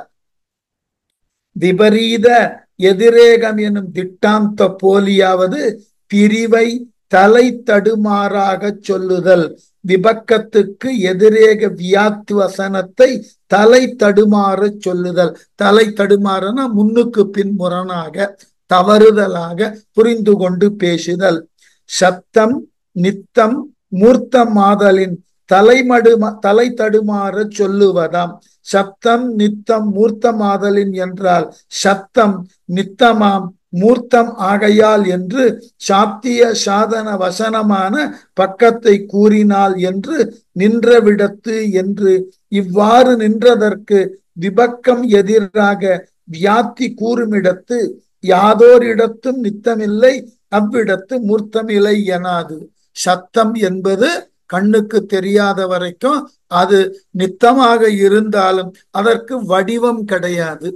விபரீத எதிரேகம் எனும் திட்டாந்த போலியாவது பிரிவை தலை தடுமாறாக சொல்லுதல் விபக்கத்துக்கு எதிரேக வியாத்து வசனத்தை தலை தடுமாற சொல்லுதல் தலை தடுமாறனா முன்னுக்கு பின் முரணாக தவறுதலாக புரிந்து கொண்டு பேசுதல் சத்தம் நித்தம் மூர்த்தம் மாதலின் தலைமடு தலை தடுமாற சொல்லுவதாம் சத்தம் நித்தம் மூர்த்தமாதலின் என்றால் சத்தம் நித்தமாம் மூர்த்தம் ஆகையால் என்று சாத்திய சாதன வசனமான பக்கத்தை கூறினாள் என்று நின்றவிடத்து என்று இவ்வாறு நின்றதற்கு விபக்கம் எதிராக வியாத்தி கூறுமிடத்து யாதோர் இடத்தும் நித்தமில்லை அவ்விடத்து மூர்த்தமில்லை எனாது சத்தம் என்பது கண்ணுக்கு தெரியாத வரைக்கும் அது நித்தமாக இருந்தாலும் அதற்கு வடிவம் கிடையாது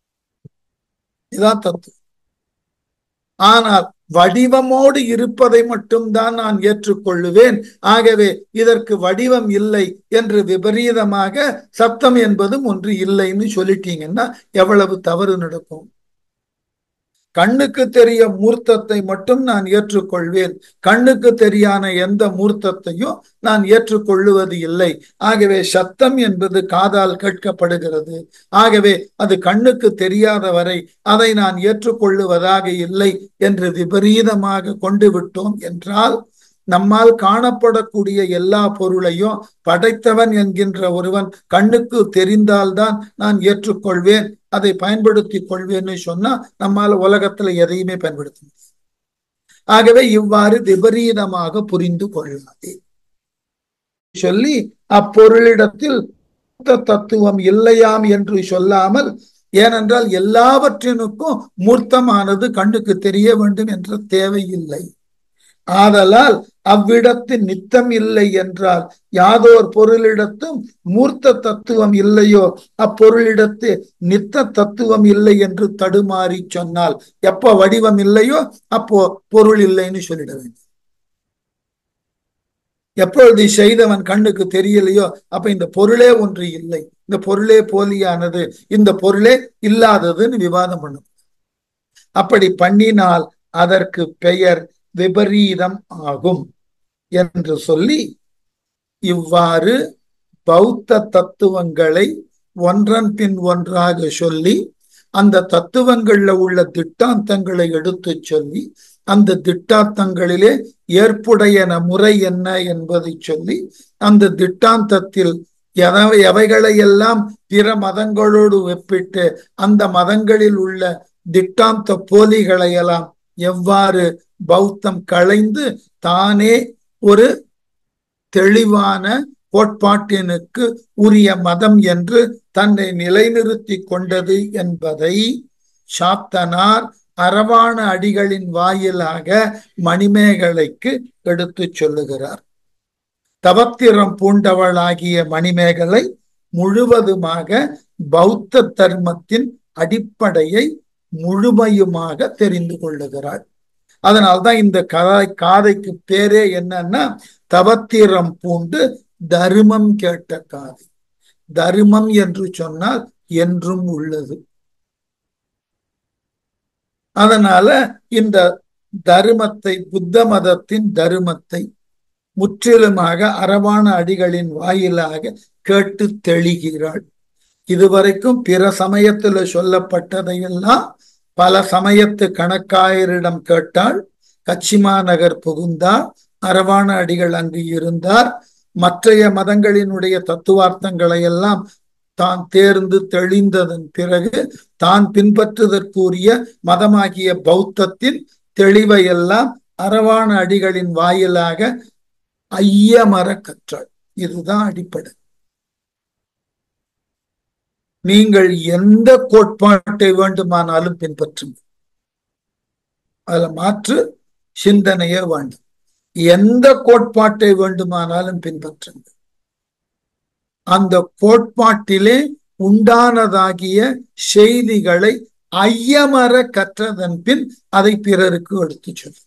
இதான் தத்துவம் ஆனால் வடிவமோடு இருப்பதை மட்டும்தான் நான் ஏற்றுக்கொள்ளுவேன் ஆகவே இதற்கு வடிவம் இல்லை என்று விபரீதமாக சத்தம் என்பதும் ஒன்று இல்லைன்னு சொல்லிட்டீங்கன்னா எவ்வளவு தவறு நடக்கும் கண்ணுக்கு தெரிய மூர்த்தத்தை மட்டும் நான் ஏற்றுக்கொள்வேன் கண்ணுக்கு தெரியான எந்த மூர்த்தத்தையும் நான் ஏற்றுக்கொள்ளுவது இல்லை ஆகவே சத்தம் என்பது காதால் கேட்கப்படுகிறது ஆகவே அது கண்ணுக்கு தெரியாத வரை அதை நான் ஏற்றுக்கொள்ளுவதாக இல்லை என்று விபரீதமாக கொண்டு விட்டோம் என்றால் நம்மால் காணப்படக்கூடிய எல்லா பொருளையும் படைத்தவன் என்கின்ற ஒருவன் கண்ணுக்கு தெரிந்தால்தான் நான் ஏற்றுக்கொள்வேன் அதை பயன்படுத்தி கொள்வேன்னு சொன்னா நம்மால் உலகத்துல எதையுமே பயன்படுத்த முடியும் ஆகவே இவ்வாறு விபரீதமாக புரிந்து கொள்ளாதே சொல்லி அப்பொருளிடத்தில் தத்துவம் இல்லையாம் என்று சொல்லாமல் ஏனென்றால் எல்லாவற்றினுக்கும் மூர்த்தமானது கண்ணுக்கு தெரிய வேண்டும் என்ற தேவையில்லை ஆதலால் அவ்விடத்து நித்தம் இல்லை என்றால் யாதோர் பொருளிடத்தும் மூர்த்த தத்துவம் இல்லையோ அப்பொருளிடத்து நித்த தத்துவம் இல்லை என்று தடுமாறி சொன்னால் எப்ப வடிவம் இல்லையோ அப்போ பொருள் இல்லைன்னு சொல்லிட வேண்டும் எப்பொழுது செய்தவன் கண்ணுக்கு தெரியலையோ அப்ப இந்த பொருளே ஒன்று இல்லை இந்த பொருளே போலியானது இந்த பொருளே இல்லாததுன்னு விவாதம் பண்ணும் அப்படி பண்ணினால் அதற்கு பெயர் விபரீதம் ஆகும் என்று சொல்லி இவ்வாறு பௌத்த தத்துவங்களை ஒன்றன் பின் ஒன்றாக சொல்லி அந்த தத்துவங்கள்ல உள்ள திட்டாந்தங்களை எடுத்து சொல்லி அந்த திட்டாந்தங்களிலே ஏற்புடையன முறை என்ன என்பதை சொல்லி அந்த திட்டாந்தத்தில் எவை எவைகளை எல்லாம் பிற மதங்களோடு ஒப்பிட்டு அந்த மதங்களில் உள்ள திட்டாந்த போலிகளை எல்லாம் எவ்வாறு பௌத்தம் களைந்து தானே ஒரு தெளிவான கோட்பாட்டினுக்கு உரிய மதம் என்று தன்னை நிலைநிறுத்தி கொண்டது என்பதை சாத்தனார் அரவான அடிகளின் வாயிலாக மணிமேகலைக்கு எடுத்து சொல்லுகிறார் தவத்திரம் பூண்டவளாகிய மணிமேகலை முழுவதுமாக பௌத்த தர்மத்தின் அடிப்படையை முழுமையுமாக தெரிந்து கொள்ளுகிறாள் அதனால்தான் இந்த கதை காதைக்கு பேரே என்னன்னா தவத்திரம் பூண்டு தருமம் கேட்ட காதை தருமம் என்று சொன்னால் என்றும் உள்ளது அதனால இந்த தருமத்தை புத்த மதத்தின் தருமத்தை முற்றிலுமாக அரவான அடிகளின் வாயிலாக கேட்டு தெளிகிறாள் இதுவரைக்கும் பிற சமயத்துல சொல்லப்பட்டதையெல்லாம் பல சமயத்து கணக்காயரிடம் கேட்டால் கச்சிமா நகர் புகுந்தார் அரவான அடிகள் அங்கு இருந்தார் மற்றைய மதங்களினுடைய தத்துவார்த்தங்களை எல்லாம் தான் தேர்ந்து தெளிந்ததன் பிறகு தான் பின்பற்றுவதற்குரிய மதமாகிய பௌத்தத்தின் தெளிவை எல்லாம் அரவான அடிகளின் வாயிலாக ஐயமர கற்றாள் இதுதான் அடிப்படை நீங்கள் எந்த கோட்பாட்டை வேண்டுமானாலும் பின்பற்றுங்கள் அதுல மாற்று சிந்தனையே வேண்டும் எந்த கோட்பாட்டை வேண்டுமானாலும் பின்பற்றுங்கள் அந்த கோட்பாட்டிலே உண்டானதாகிய செய்திகளை ஐயமர கற்றதன் பின் அதை பிறருக்கு எடுத்து சொல்லும்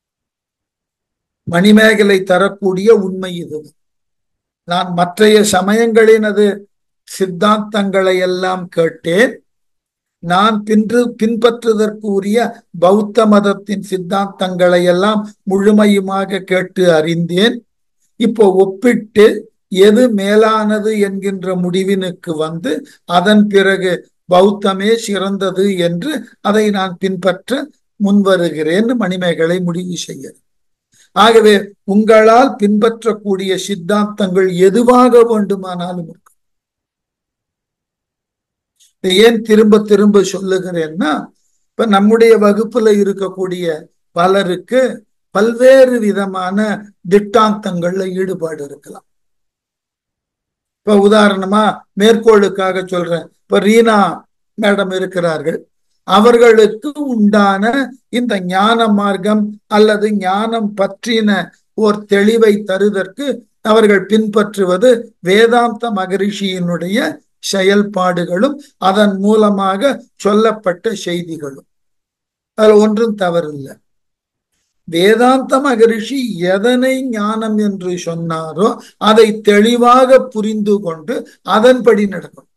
மணிமேகலை தரக்கூடிய உண்மை இது நான் மற்றைய சமயங்களினது சித்தாந்தங்களை எல்லாம் கேட்டேன் நான் பின்று பின்பற்றுவதற்கு உரிய பௌத்த மதத்தின் சித்தாந்தங்களை எல்லாம் முழுமையுமாக கேட்டு அறிந்தேன் இப்போ ஒப்பிட்டு எது மேலானது என்கின்ற முடிவினுக்கு வந்து அதன் பிறகு பௌத்தமே சிறந்தது என்று அதை நான் பின்பற்ற முன்வருகிறேன் மணிமேகலை முடிவு செய்ய ஆகவே உங்களால் பின்பற்றக்கூடிய சித்தாந்தங்கள் எதுவாக வேண்டுமானாலும் இருக்கும் ஏன் திரும்ப திரும்ப சொல்லுகிறேன்னா இப்ப நம்முடைய வகுப்புல இருக்கக்கூடிய பலருக்கு பல்வேறு விதமான திட்டாந்தங்கள்ல ஈடுபாடு இருக்கலாம் இப்ப உதாரணமா மேற்கோளுக்காக சொல்றேன் இப்ப ரீனா மேடம் இருக்கிறார்கள் அவர்களுக்கு உண்டான இந்த ஞான மார்க்கம் அல்லது ஞானம் பற்றின ஓர் தெளிவை தருவதற்கு அவர்கள் பின்பற்றுவது வேதாந்த மகரிஷியினுடைய செயல்பாடுகளும் அதன் மூலமாக சொல்லப்பட்ட செய்திகளும் அதுல ஒன்றும் தவறில்லை வேதாந்த மகரிஷி எதனை ஞானம் என்று சொன்னாரோ அதை தெளிவாக புரிந்து கொண்டு அதன்படி நடக்கும்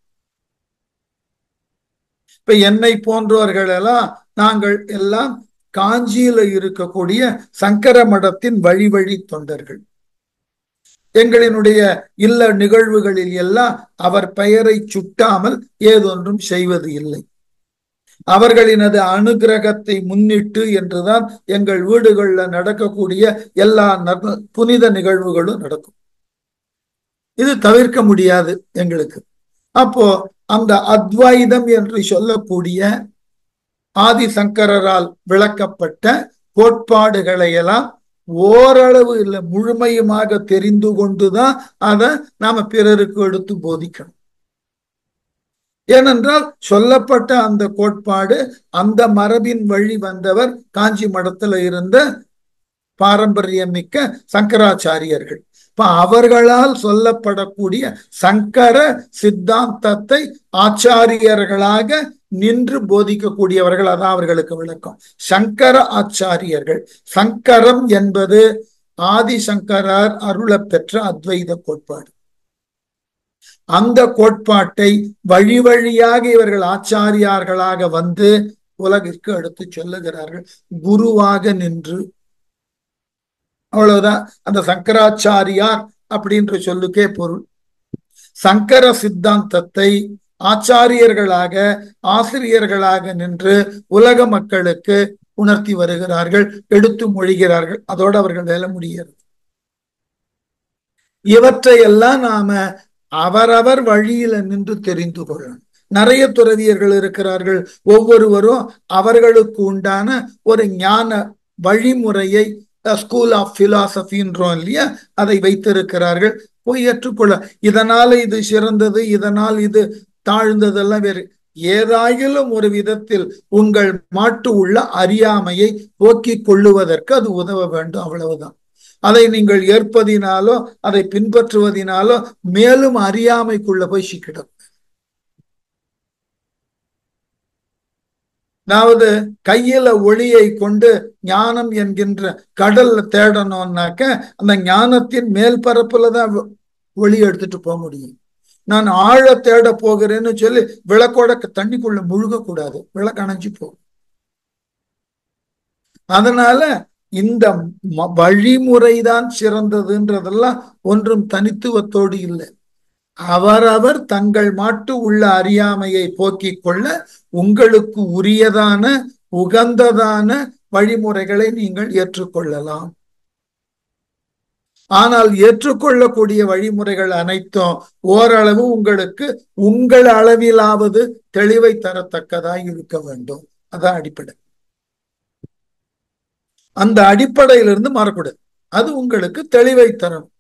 இப்ப என்னை போன்றவர்கள் எல்லாம் நாங்கள் எல்லாம் காஞ்சியில இருக்கக்கூடிய சங்கர மடத்தின் வழி வழி தொண்டர்கள் எங்களினுடைய இல்ல நிகழ்வுகளில் எல்லாம் அவர் பெயரை சுட்டாமல் ஏதொன்றும் செய்வது இல்லை அவர்களினது அனுகிரகத்தை முன்னிட்டு என்றுதான் எங்கள் வீடுகள்ல நடக்கக்கூடிய எல்லா புனித நிகழ்வுகளும் நடக்கும் இது தவிர்க்க முடியாது எங்களுக்கு அப்போ அந்த அத்வைதம் என்று சொல்லக்கூடிய ஆதிசங்கரால் விளக்கப்பட்ட கோட்பாடுகளை எல்லாம் ஓரளவு இல்லை முழுமையுமாக தெரிந்து கொண்டுதான் அதை நாம பிறருக்கு எடுத்து போதிக்கணும் ஏனென்றால் சொல்லப்பட்ட அந்த கோட்பாடு அந்த மரபின் வழி வந்தவர் காஞ்சி மடத்துல இருந்த பாரம்பரியம் மிக்க சங்கராச்சாரியர்கள் இப்ப அவர்களால் சொல்லப்படக்கூடிய சங்கர சித்தாந்தத்தை ஆச்சாரியர்களாக நின்று போதிக்கக்கூடியவர்கள் அதான் அவர்களுக்கு விளக்கம் சங்கர ஆச்சாரியர்கள் சங்கரம் என்பது ஆதிசங்கரார் அருளப் பெற்ற அத்வைத கோட்பாடு அந்த கோட்பாட்டை வழி வழியாக இவர்கள் ஆச்சாரியார்களாக வந்து உலகிற்கு எடுத்து சொல்லுகிறார்கள் குருவாக நின்று அவ்வளவுதான் அந்த சங்கராச்சாரியார் அப்படின்ற சொல்லுக்கே பொருள் சங்கர சித்தாந்தத்தை ஆச்சாரியர்களாக ஆசிரியர்களாக நின்று உலக மக்களுக்கு உணர்த்தி வருகிறார்கள் எடுத்து மொழிகிறார்கள் அதோடு அவர்கள் வேலை முடியாது இவற்றையெல்லாம் நாம அவரவர் வழியில நின்று தெரிந்து கொள்ளணும் நிறைய துறவியர்கள் இருக்கிறார்கள் ஒவ்வொருவரும் அவர்களுக்கு உண்டான ஒரு ஞான வழிமுறையை ஸ்கூல் ஆஃப் பிலாசபின்றோம் இல்லையா அதை வைத்திருக்கிறார்கள் போய் ஏற்றுக்கொள்ள இதனால இது சிறந்தது இதனால் இது தாழ்ந்ததெல்லாம் வேறு ஏதாயிலும் ஒரு விதத்தில் உங்கள் மாட்டு உள்ள அறியாமையை போக்கிக் கொள்ளுவதற்கு அது உதவ வேண்டும் அவ்வளவுதான் அதை நீங்கள் ஏற்பதினாலோ அதை பின்பற்றுவதினாலோ மேலும் அறியாமைக்குள்ள போய் சிக்கிடும் அதாவது கையில ஒளியை கொண்டு ஞானம் என்கின்ற கடல்ல தேடணும்னாக்க அந்த ஞானத்தின் மேல் பரப்புல தான் ஒளி எடுத்துட்டு போக முடியும் நான் ஆழ தேட போகிறேன்னு சொல்லி விளக்கோட தண்ணிக்குள்ள முழுக கூடாது விளக்கு அணைஞ்சு போகும் அதனால இந்த வழிமுறைதான் சிறந்ததுன்றதெல்லாம் ஒன்றும் தனித்துவத்தோடு இல்லை அவரவர் தங்கள் மாட்டு உள்ள அறியாமையை போக்கிக் கொள்ள உங்களுக்கு உரியதான உகந்ததான வழிமுறைகளை நீங்கள் ஏற்றுக்கொள்ளலாம் ஆனால் ஏற்றுக்கொள்ளக்கூடிய வழிமுறைகள் அனைத்தும் ஓரளவு உங்களுக்கு உங்கள் அளவிலாவது தெளிவை தரத்தக்கதாய் இருக்க வேண்டும் அதான் அடிப்படை அந்த அடிப்படையிலிருந்து மாறக்கூடாது அது உங்களுக்கு தெளிவை தரணும்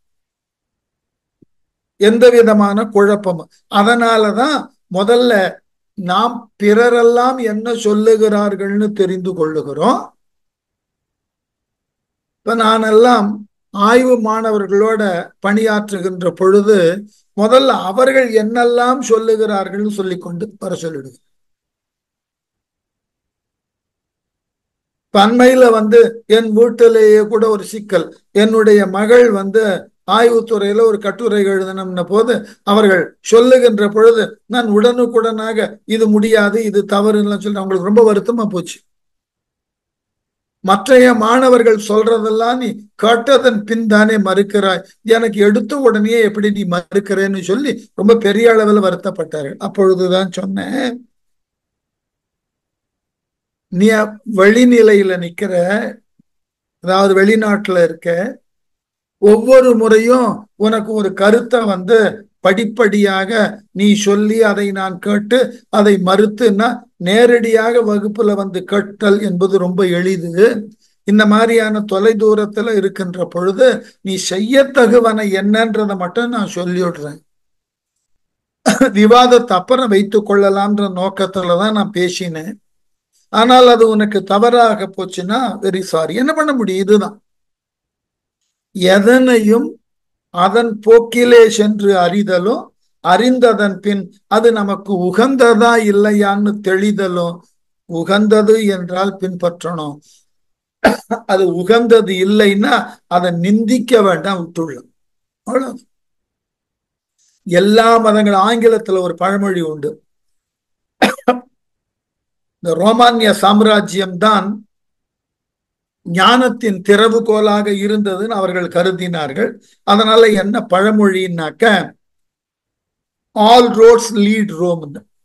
எந்த விதமான குழப்பமும் அதனாலதான் முதல்ல நாம் பிறரெல்லாம் என்ன சொல்லுகிறார்கள்னு தெரிந்து கொள்ளுகிறோம் இப்ப நானெல்லாம் ஆய்வு மாணவர்களோட பணியாற்றுகின்ற பொழுது முதல்ல அவர்கள் என்னெல்லாம் சொல்லுகிறார்கள்னு சொல்லிக்கொண்டு வர சொல்லிடுது அண்மையில வந்து என் வீட்டிலேயே கூட ஒரு சிக்கல் என்னுடைய மகள் வந்து ஆய்வுத்துறையில ஒரு கட்டுரை எழுதணும்ன போது அவர்கள் சொல்லுகின்ற பொழுது நான் உடனுக்குடனாக இது முடியாது இது தவறுன்னு சொல்லி அவங்களுக்கு ரொம்ப வருத்தமா போச்சு மற்றைய மாணவர்கள் சொல்றதெல்லாம் நீ கேட்டதன் பின் தானே மறுக்கிறாய் எனக்கு எடுத்த உடனே எப்படி நீ மறுக்கிறேன்னு சொல்லி ரொம்ப பெரிய அளவில் வருத்தப்பட்டார்கள் அப்பொழுதுதான் சொன்னேன் நீ வெளிநிலையில நிக்கிற அதாவது வெளிநாட்டுல இருக்க ஒவ்வொரு முறையும் உனக்கு ஒரு கருத்தை வந்து படிப்படியாக நீ சொல்லி அதை நான் கேட்டு அதை மறுத்துன்னா நேரடியாக வகுப்புல வந்து கேட்டல் என்பது ரொம்ப எளிது இந்த மாதிரியான தொலை தூரத்துல இருக்கின்ற பொழுது நீ செய்ய தகுவன என்னன்றதை மட்டும் நான் சொல்லிவிடுறேன் விவாதத்தை அப்புறம் வைத்துக் கொள்ளலாம்ன்ற நோக்கத்துலதான் நான் பேசினேன் ஆனால் அது உனக்கு தவறாக போச்சுன்னா வெரி சாரி என்ன பண்ண முடியும் இதுதான் எதனையும் அதன் போக்கிலே சென்று அறிதலும் அறிந்ததன் பின் அது நமக்கு உகந்ததா இல்லையான்னு தெளிதலும் உகந்தது என்றால் பின்பற்றணும் அது உகந்தது இல்லைன்னா அதை நிந்திக்க வேண்டாம் விட்டுள்ளோம் அவ்வளவு எல்லா மதங்களும் ஆங்கிலத்துல ஒரு பழமொழி உண்டு இந்த ரோமானிய சாம்ராஜ்யம் தான் ஞானத்தின் திறவுகோலாக இருந்ததுன்னு அவர்கள் கருதினார்கள் அதனால என்ன பழமொழின்னாக்க ஆல் ரோட்ஸ் லீட் ரோம்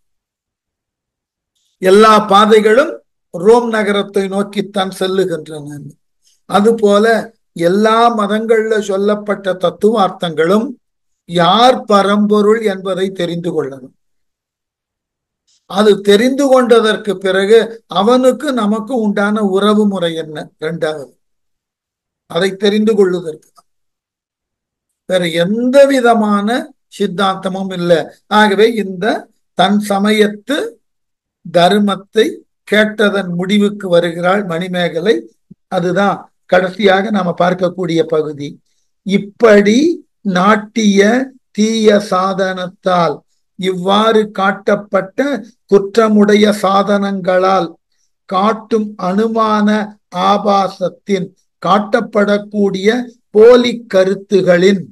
எல்லா பாதைகளும் ரோம் நகரத்தை நோக்கித்தான் செல்லுகின்றன அதுபோல எல்லா மதங்கள்ல சொல்லப்பட்ட தத்துவார்த்தங்களும் யார் பரம்பொருள் என்பதை தெரிந்து கொள்ளணும் அது தெரிந்து கொண்டதற்கு பிறகு அவனுக்கு நமக்கு உண்டான உறவு முறை என்ன இரண்டாவது அதை தெரிந்து கொள்ளுதற்கு வேற எந்த விதமான சித்தாந்தமும் இல்லை ஆகவே இந்த தன் சமயத்து தர்மத்தை கேட்டதன் முடிவுக்கு வருகிறாள் மணிமேகலை அதுதான் கடைசியாக நாம பார்க்கக்கூடிய பகுதி இப்படி நாட்டிய தீய சாதனத்தால் இவ்வாறு காட்டப்பட்ட குற்றமுடைய சாதனங்களால் காட்டும் அனுமான ஆபாசத்தின் காட்டப்படக்கூடிய போலி கருத்துகளின்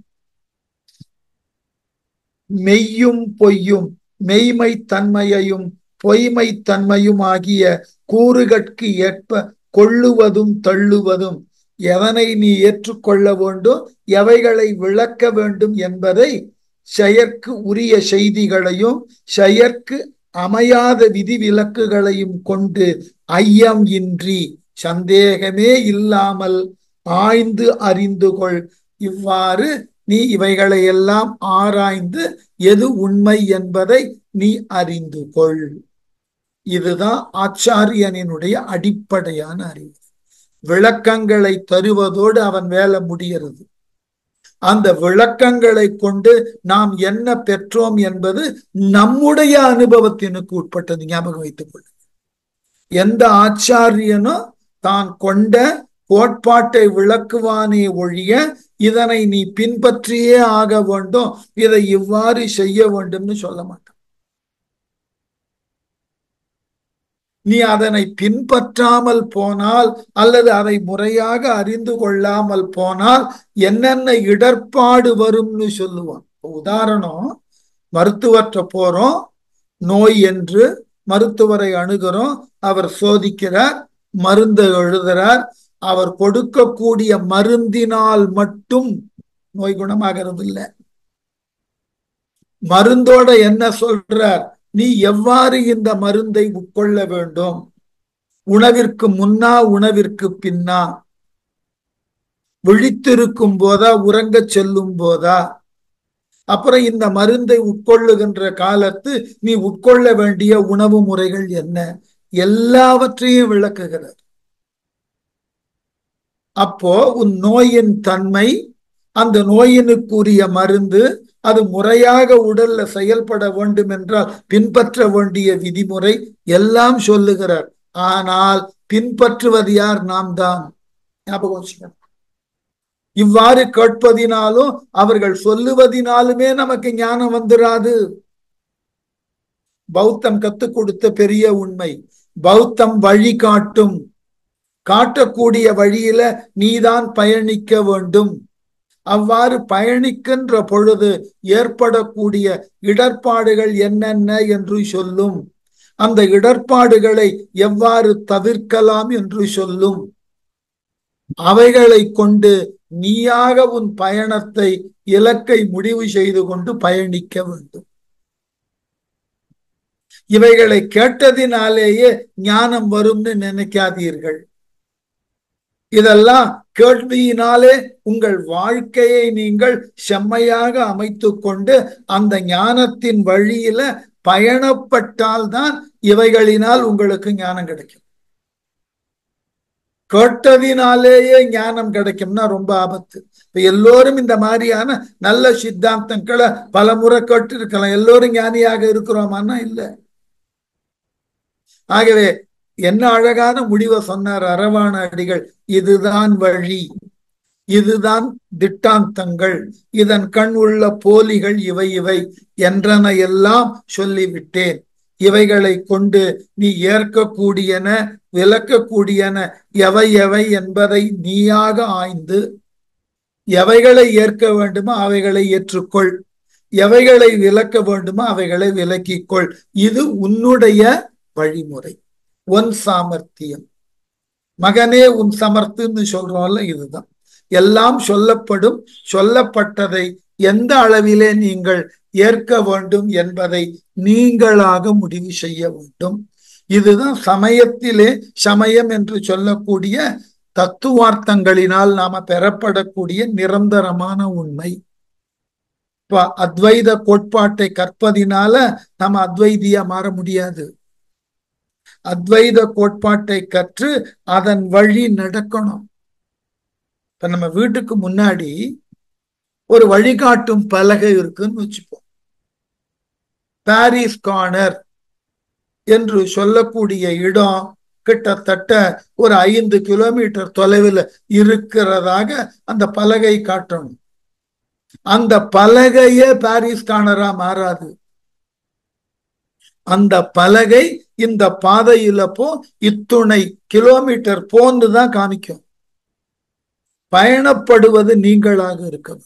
மெய்யும் பொய்யும் மெய்மை தன்மையையும் பொய்மை தன்மையும் ஆகிய கூறுகட்கு ஏற்ப கொள்ளுவதும் தள்ளுவதும் எதனை நீ ஏற்றுக்கொள்ள வேண்டும் எவைகளை விளக்க வேண்டும் என்பதை செயற்கு உரிய செய்திகளையும் செயற்கு அமையாத விதிவிலக்குகளையும் கொண்டு ஐயம் இன்றி சந்தேகமே இல்லாமல் ஆய்ந்து அறிந்து கொள் இவ்வாறு நீ இவைகளை எல்லாம் ஆராய்ந்து எது உண்மை என்பதை நீ அறிந்து கொள் இதுதான் ஆச்சாரியனினுடைய அடிப்படையான அறிவு விளக்கங்களை தருவதோடு அவன் வேலை முடிகிறது அந்த விளக்கங்களை கொண்டு நாம் என்ன பெற்றோம் என்பது நம்முடைய அனுபவத்தினுக்கு உட்பட்டது ஞாபகம் வைத்துக் கொள்ள எந்த ஆச்சாரியனும் தான் கொண்ட கோட்பாட்டை விளக்குவானே ஒழிய இதனை நீ பின்பற்றியே ஆக வேண்டும் இதை இவ்வாறு செய்ய வேண்டும்னு சொல்ல மாட்டான் நீ அதனை பின்பற்றாமல் போனால் அல்லது அதை முறையாக அறிந்து கொள்ளாமல் போனால் என்னென்ன இடர்பாடு வரும்னு சொல்லுவான் உதாரணம் மருத்துவற்ற போறோம் நோய் என்று மருத்துவரை அணுகிறோம் அவர் சோதிக்கிறார் மருந்து எழுதுறார் அவர் கொடுக்கக்கூடிய மருந்தினால் மட்டும் நோய் குணமாகிறது இல்லை மருந்தோட என்ன சொல்றார் நீ எவ்வாறு இந்த மருந்தை உட்கொள்ள வேண்டும் உணவிற்கு முன்னா உணவிற்கு பின்னா விழித்திருக்கும் போதா உறங்க செல்லும் போதா அப்புறம் இந்த மருந்தை உட்கொள்ளுகின்ற காலத்து நீ உட்கொள்ள வேண்டிய உணவு முறைகள் என்ன எல்லாவற்றையும் விளக்குகிறார் அப்போ உன் நோயின் தன்மை அந்த நோயினுக்குரிய மருந்து அது முறையாக உடல்ல செயல்பட வேண்டும் என்றால் பின்பற்ற வேண்டிய விதிமுறை எல்லாம் சொல்லுகிறார் ஆனால் பின்பற்றுவது யார் நாம் தான் ஞாபகம் இவ்வாறு கேட்பதினாலும் அவர்கள் சொல்லுவதினாலுமே நமக்கு ஞானம் வந்துராது பௌத்தம் கத்துக் கொடுத்த பெரிய உண்மை பௌத்தம் வழி காட்டும் காட்டக்கூடிய வழியில நீதான் பயணிக்க வேண்டும் அவ்வாறு பயணிக்கின்ற பொழுது ஏற்படக்கூடிய இடர்பாடுகள் என்னென்ன என்று சொல்லும் அந்த இடர்பாடுகளை எவ்வாறு தவிர்க்கலாம் என்று சொல்லும் அவைகளை கொண்டு நீயாக உன் பயணத்தை இலக்கை முடிவு செய்து கொண்டு பயணிக்க வேண்டும் இவைகளை கேட்டதினாலேயே ஞானம் வரும்னு நினைக்காதீர்கள் இதெல்லாம் கேள்வியினாலே உங்கள் வாழ்க்கையை நீங்கள் செம்மையாக அமைத்து கொண்டு அந்த ஞானத்தின் வழியில பயணப்பட்டால் தான் இவைகளினால் உங்களுக்கு ஞானம் கிடைக்கும் கேட்டதினாலேயே ஞானம் கிடைக்கும்னா ரொம்ப ஆபத்து இப்ப எல்லோரும் இந்த மாதிரியான நல்ல சித்தாந்தங்களை பல முறை கேட்டு இருக்கலாம் எல்லோரும் ஞானியாக இருக்கிறோமான்னா இல்லை ஆகவே என்ன அழகான முடிவை சொன்னார் அரவான அடிகள் இதுதான் வழி இதுதான் திட்டாந்தங்கள் இதன் கண் உள்ள போலிகள் இவை இவை என்றன எல்லாம் சொல்லிவிட்டேன் இவைகளை கொண்டு நீ ஏற்கக்கூடியன விளக்கக்கூடியன எவை எவை என்பதை நீயாக ஆய்ந்து எவைகளை ஏற்க வேண்டுமோ அவைகளை ஏற்றுக்கொள் எவைகளை விளக்க வேண்டுமோ அவைகளை விலக்கிக்கொள் இது உன்னுடைய வழிமுறை உன் சாமர்த்தியம் மகனே உன் சமர்த்துன்னு சொல்றோம்ல இதுதான் எல்லாம் சொல்லப்படும் சொல்லப்பட்டதை எந்த அளவிலே நீங்கள் ஏற்க வேண்டும் என்பதை நீங்களாக முடிவு செய்ய வேண்டும் இதுதான் சமயத்திலே சமயம் என்று சொல்லக்கூடிய தத்துவார்த்தங்களினால் நாம பெறப்படக்கூடிய நிரந்தரமான உண்மை இப்ப அத்வைத கோட்பாட்டை கற்பதினால நம்ம அத்வைதியா மாற முடியாது அத்வைத கோட்பாட்டை கற்று அதன் வழி நடக்கணும் இப்ப நம்ம வீட்டுக்கு முன்னாடி ஒரு வழிகாட்டும் பலகை இருக்குன்னு வச்சுப்போம் பாரிஸ் கார்னர் என்று சொல்லக்கூடிய இடம் கிட்டத்தட்ட ஒரு ஐந்து கிலோமீட்டர் தொலைவில் இருக்கிறதாக அந்த பலகை காட்டணும் அந்த பலகையே பாரிஸ் கார்னரா மாறாது அந்த பலகை இந்த பாதையில போ இத்துணை கிலோமீட்டர் போன்னு தான் காமிக்கும் பயணப்படுவது நீங்களாக இருக்கணும்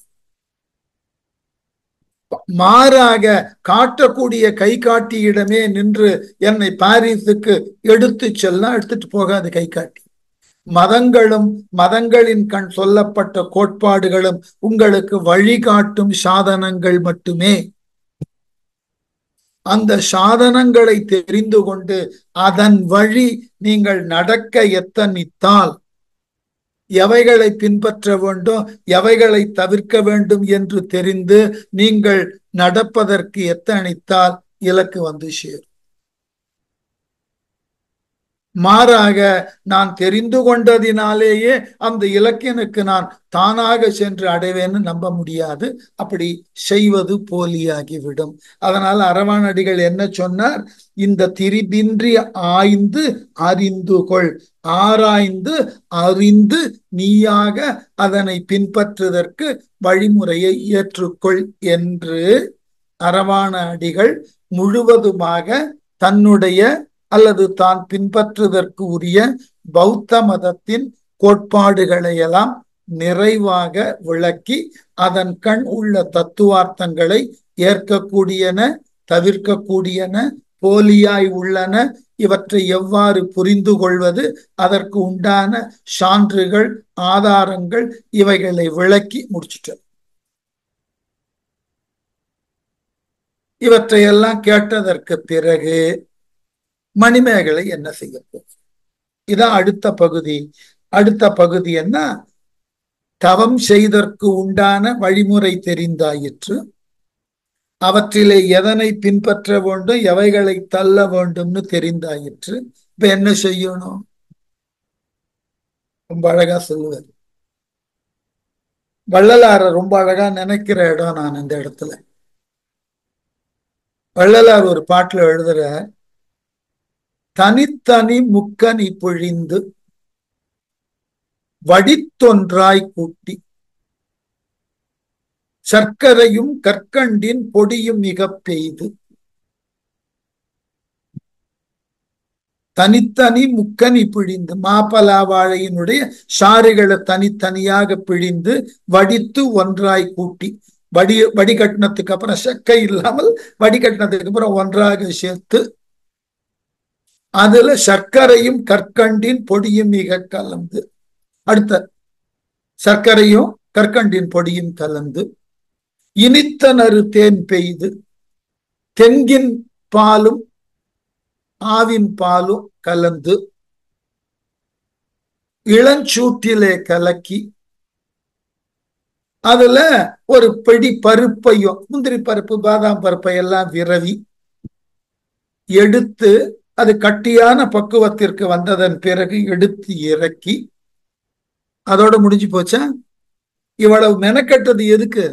மாறாக காட்டக்கூடிய கை காட்டியிடமே நின்று என்னை பாரிஸுக்கு எடுத்து செல்ல எடுத்துட்டு போகாது கை காட்டி மதங்களும் மதங்களின் கண் சொல்லப்பட்ட கோட்பாடுகளும் உங்களுக்கு வழிகாட்டும் சாதனங்கள் மட்டுமே அந்த சாதனங்களை தெரிந்து கொண்டு அதன் வழி நீங்கள் நடக்க எத்தனித்தால் எவைகளை பின்பற்ற வேண்டும் எவைகளை தவிர்க்க வேண்டும் என்று தெரிந்து நீங்கள் நடப்பதற்கு எத்தனித்தால் இலக்கு வந்து சேரும் மாறாக நான் தெரிந்து கொண்டதினாலேயே அந்த இலக்கினுக்கு நான் தானாக சென்று அடைவேன்னு நம்ப முடியாது அப்படி செய்வது போலியாகிவிடும் அதனால அரவானடிகள் என்ன சொன்னார் இந்த திரிபின்றி ஆய்ந்து அறிந்து கொள் ஆராய்ந்து அறிந்து நீயாக அதனை பின்பற்றுவதற்கு வழிமுறையை ஏற்றுக்கொள் என்று அரவான அடிகள் முழுவதுமாக தன்னுடைய அல்லது தான் பின்பற்றுவதற்கு உரிய பௌத்த மதத்தின் கோட்பாடுகளை எல்லாம் நிறைவாக விளக்கி அதன் கண் உள்ள தத்துவார்த்தங்களை ஏற்கக்கூடியன தவிர்க்கக்கூடியன போலியாய் உள்ளன இவற்றை எவ்வாறு புரிந்து கொள்வது அதற்கு உண்டான சான்றுகள் ஆதாரங்கள் இவைகளை விளக்கி முடிச்சிட்டார் இவற்றையெல்லாம் கேட்டதற்கு பிறகு மணிமேகலை என்ன செய்ய போகுது இதான் அடுத்த பகுதி அடுத்த பகுதி என்ன தவம் செய்தற்கு உண்டான வழிமுறை தெரிந்தாயிற்று அவற்றிலே எதனை பின்பற்ற வேண்டும் எவைகளை தள்ள வேண்டும்னு தெரிந்தாயிற்று இப்ப என்ன செய்யணும் ரொம்ப அழகா சொல்லுவார் வள்ளலார ரொம்ப அழகா நினைக்கிற இடம் நான் இந்த இடத்துல வள்ளலார் ஒரு பாட்டுல எழுதுற தனித்தனி முக்கனி பொழிந்து வடித்தொன்றாய் கூட்டி சர்க்கரையும் கற்கண்டின் பொடியும் மிக பெய்து தனித்தனி முக்கனி பிழிந்து மாப்பலா வாழையினுடைய சாறுகளை தனித்தனியாக பிழிந்து வடித்து ஒன்றாய் கூட்டி வடி வடிகட்டினத்துக்கு அப்புறம் செக்கை இல்லாமல் வடிகட்டினத்துக்கு அப்புறம் ஒன்றாக சேர்த்து அதுல சர்க்கரையும் கற்கண்டின் பொடியும் மிக கலந்து அடுத்த சர்க்கரையும் கற்கண்டின் பொடியும் கலந்து இனித்த நறு தேன் பெய்து தென்கின் பாலும் ஆவின் பாலும் கலந்து இளஞ்சூட்டிலே கலக்கி அதுல ஒரு பிடி பருப்பையும் முந்திரி பருப்பு பாதாம் பருப்பை எல்லாம் விரவி எடுத்து அது கட்டியான பக்குவத்திற்கு வந்ததன் பிறகு எடுத்து இறக்கி அதோட முடிஞ்சு போச்சா இவ்வளவு மெனக்கட்டது எதுக்கு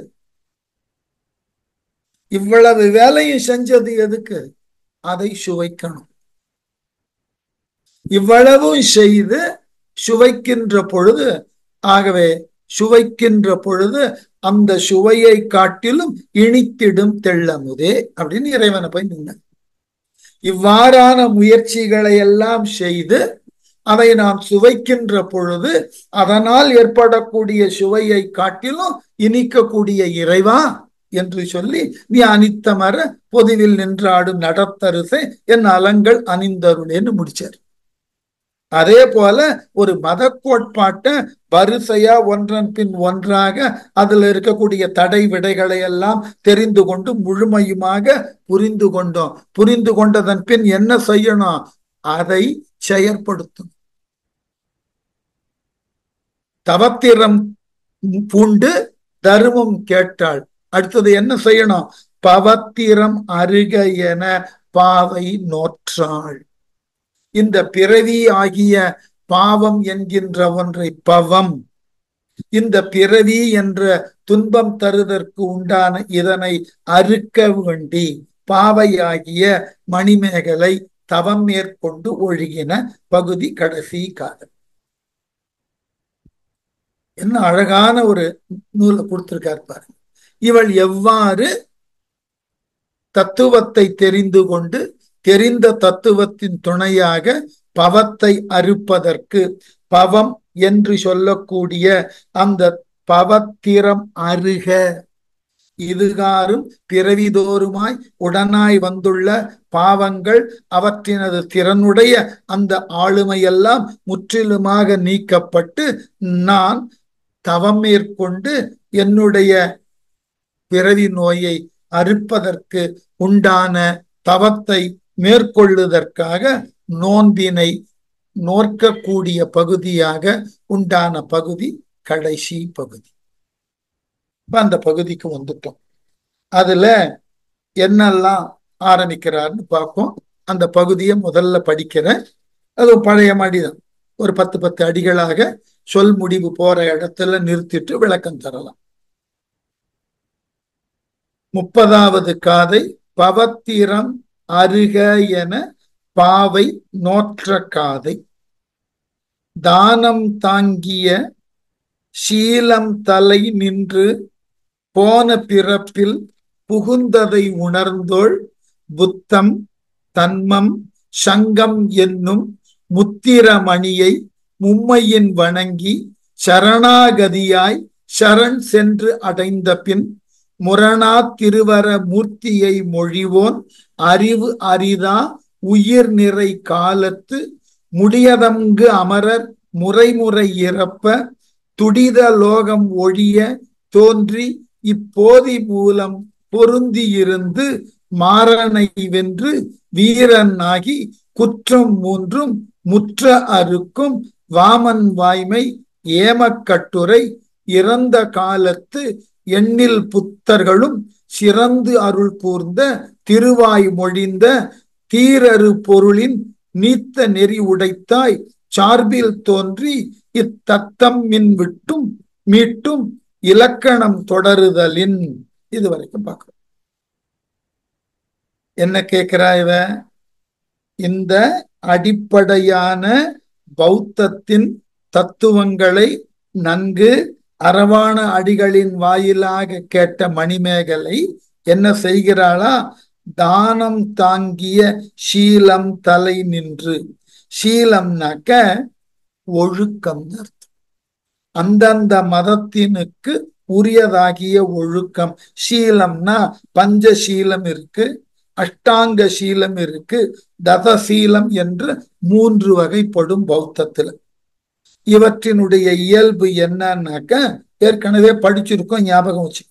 இவ்வளவு வேலையும் செஞ்சது எதுக்கு அதை சுவைக்கணும் இவ்வளவும் செய்து சுவைக்கின்ற பொழுது ஆகவே சுவைக்கின்ற பொழுது அந்த சுவையை காட்டிலும் இனித்திடும் தெள்ளமுதே அப்படின்னு இறைவனை போய் நின்ன இவ்வாறான முயற்சிகளை எல்லாம் செய்து அதை நாம் சுவைக்கின்ற பொழுது அதனால் ஏற்படக்கூடிய சுவையை காட்டிலும் இனிக்கக்கூடிய இறைவா என்று சொல்லி நீ அனித்தமர பொதுவில் நின்றாடும் நடத்தருசே என் அலங்கள் அணிந்தருளேன்னு முடிச்சார் அதே போல ஒரு மத கோட்பாட்டை வரிசையா ஒன்றன் பின் ஒன்றாக அதுல இருக்கக்கூடிய தடை விடைகளை எல்லாம் தெரிந்து கொண்டு முழுமையுமாக புரிந்து கொண்டோம் புரிந்து கொண்டதன் பின் என்ன செய்யணும் அதை செயற்படுத்தும் தவத்திரம் பூண்டு தர்மம் கேட்டாள் அடுத்தது என்ன செய்யணும் பவத்திரம் அருக என பாவை நோற்றாள் இந்த பிறவி ஆகிய பாவம் என்கின்ற ஒன்றை பவம் இந்த பிறவி என்ற துன்பம் தருதற்கு உண்டான இதனை அறுக்க வேண்டி பாவையாகிய மணிமேகலை தவம் மேற்கொண்டு ஒழுகின பகுதி கடைசி காலம் என்ன அழகான ஒரு நூலை கொடுத்திருக்கார் பாருங்க இவள் எவ்வாறு தத்துவத்தை தெரிந்து கொண்டு தெரிந்த தத்துவத்தின் துணையாக பவத்தை அறுப்பதற்கு பவம் என்று சொல்லக்கூடிய அந்த பவத்திரம் அருக இதுகாரும் பிறவிதோறுமாய் உடனாய் வந்துள்ள பாவங்கள் அவற்றினது திறனுடைய அந்த ஆளுமையெல்லாம் முற்றிலுமாக நீக்கப்பட்டு நான் தவம் மேற்கொண்டு என்னுடைய பிறவி நோயை அறுப்பதற்கு உண்டான தவத்தை மேற்கொள்ளுதற்காக நோன்பினை நோற்கக்கூடிய பகுதியாக உண்டான பகுதி கடைசி பகுதி அந்த பகுதிக்கு வந்துட்டோம் அதுல என்னெல்லாம் ஆரம்பிக்கிறார்னு பார்ப்போம் அந்த பகுதியை முதல்ல படிக்கிறேன் அது பழைய மாதிரிதான் ஒரு பத்து பத்து அடிகளாக சொல் முடிவு போற இடத்துல நிறுத்திட்டு விளக்கம் தரலாம் முப்பதாவது காதை பவத்திரம் அருக என பாவை நோற்ற காதை தானம் தாங்கிய சீலம் தலை நின்று போன பிறப்பில் புகுந்ததை உணர்ந்தோள் புத்தம் தன்மம் சங்கம் என்னும் முத்திரமணியை மும்மையின் வணங்கி சரணாகதியாய் சரண் சென்று அடைந்த பின் முரணா திருவர மூர்த்தியை மொழிவோன் அறிவு அரிதா உயிர் நிறை காலத்து முடியதங்கு அமரர் முறைமுறை இறப்ப துடித லோகம் ஒழிய தோன்றி இப்போதி மூலம் பொருந்தியிருந்து மாறனை வென்று வீரன் ஆகி குற்றம் மூன்றும் முற்ற அறுக்கும் வாமன் வாய்மை ஏமக்கட்டுரை இறந்த காலத்து எண்ணில் புத்தர்களும் சிறந்து அருள் கூர்ந்த திருவாய் மொழிந்த தீரரு பொருளின் நீத்த நெறி உடைத்தாய் சார்பில் தோன்றி இத்தத்தம் மின் விட்டும் மீட்டும் இலக்கணம் தொடருதலின் இது வரைக்கும் பார்க்கிறோம் என்ன கேட்கிறா இவ இந்த அடிப்படையான பௌத்தத்தின் தத்துவங்களை நன்கு அரவான அடிகளின் வாயிலாக கேட்ட மணிமேகலை என்ன செய்கிறாளா தானம் தாங்கிய சீலம் தலை நின்று சீலம்னாக்க ஒழுக்கம் அர்த்தம் அந்தந்த மதத்தினுக்கு உரியதாகிய ஒழுக்கம் சீலம்னா பஞ்சசீலம் இருக்கு அஷ்டாங்க சீலம் இருக்கு ததசீலம் என்று மூன்று வகைப்படும் பௌத்தத்துல இவற்றினுடைய இயல்பு என்னன்னாக்க ஏற்கனவே படிச்சிருக்கோம் ஞாபகம் வச்சு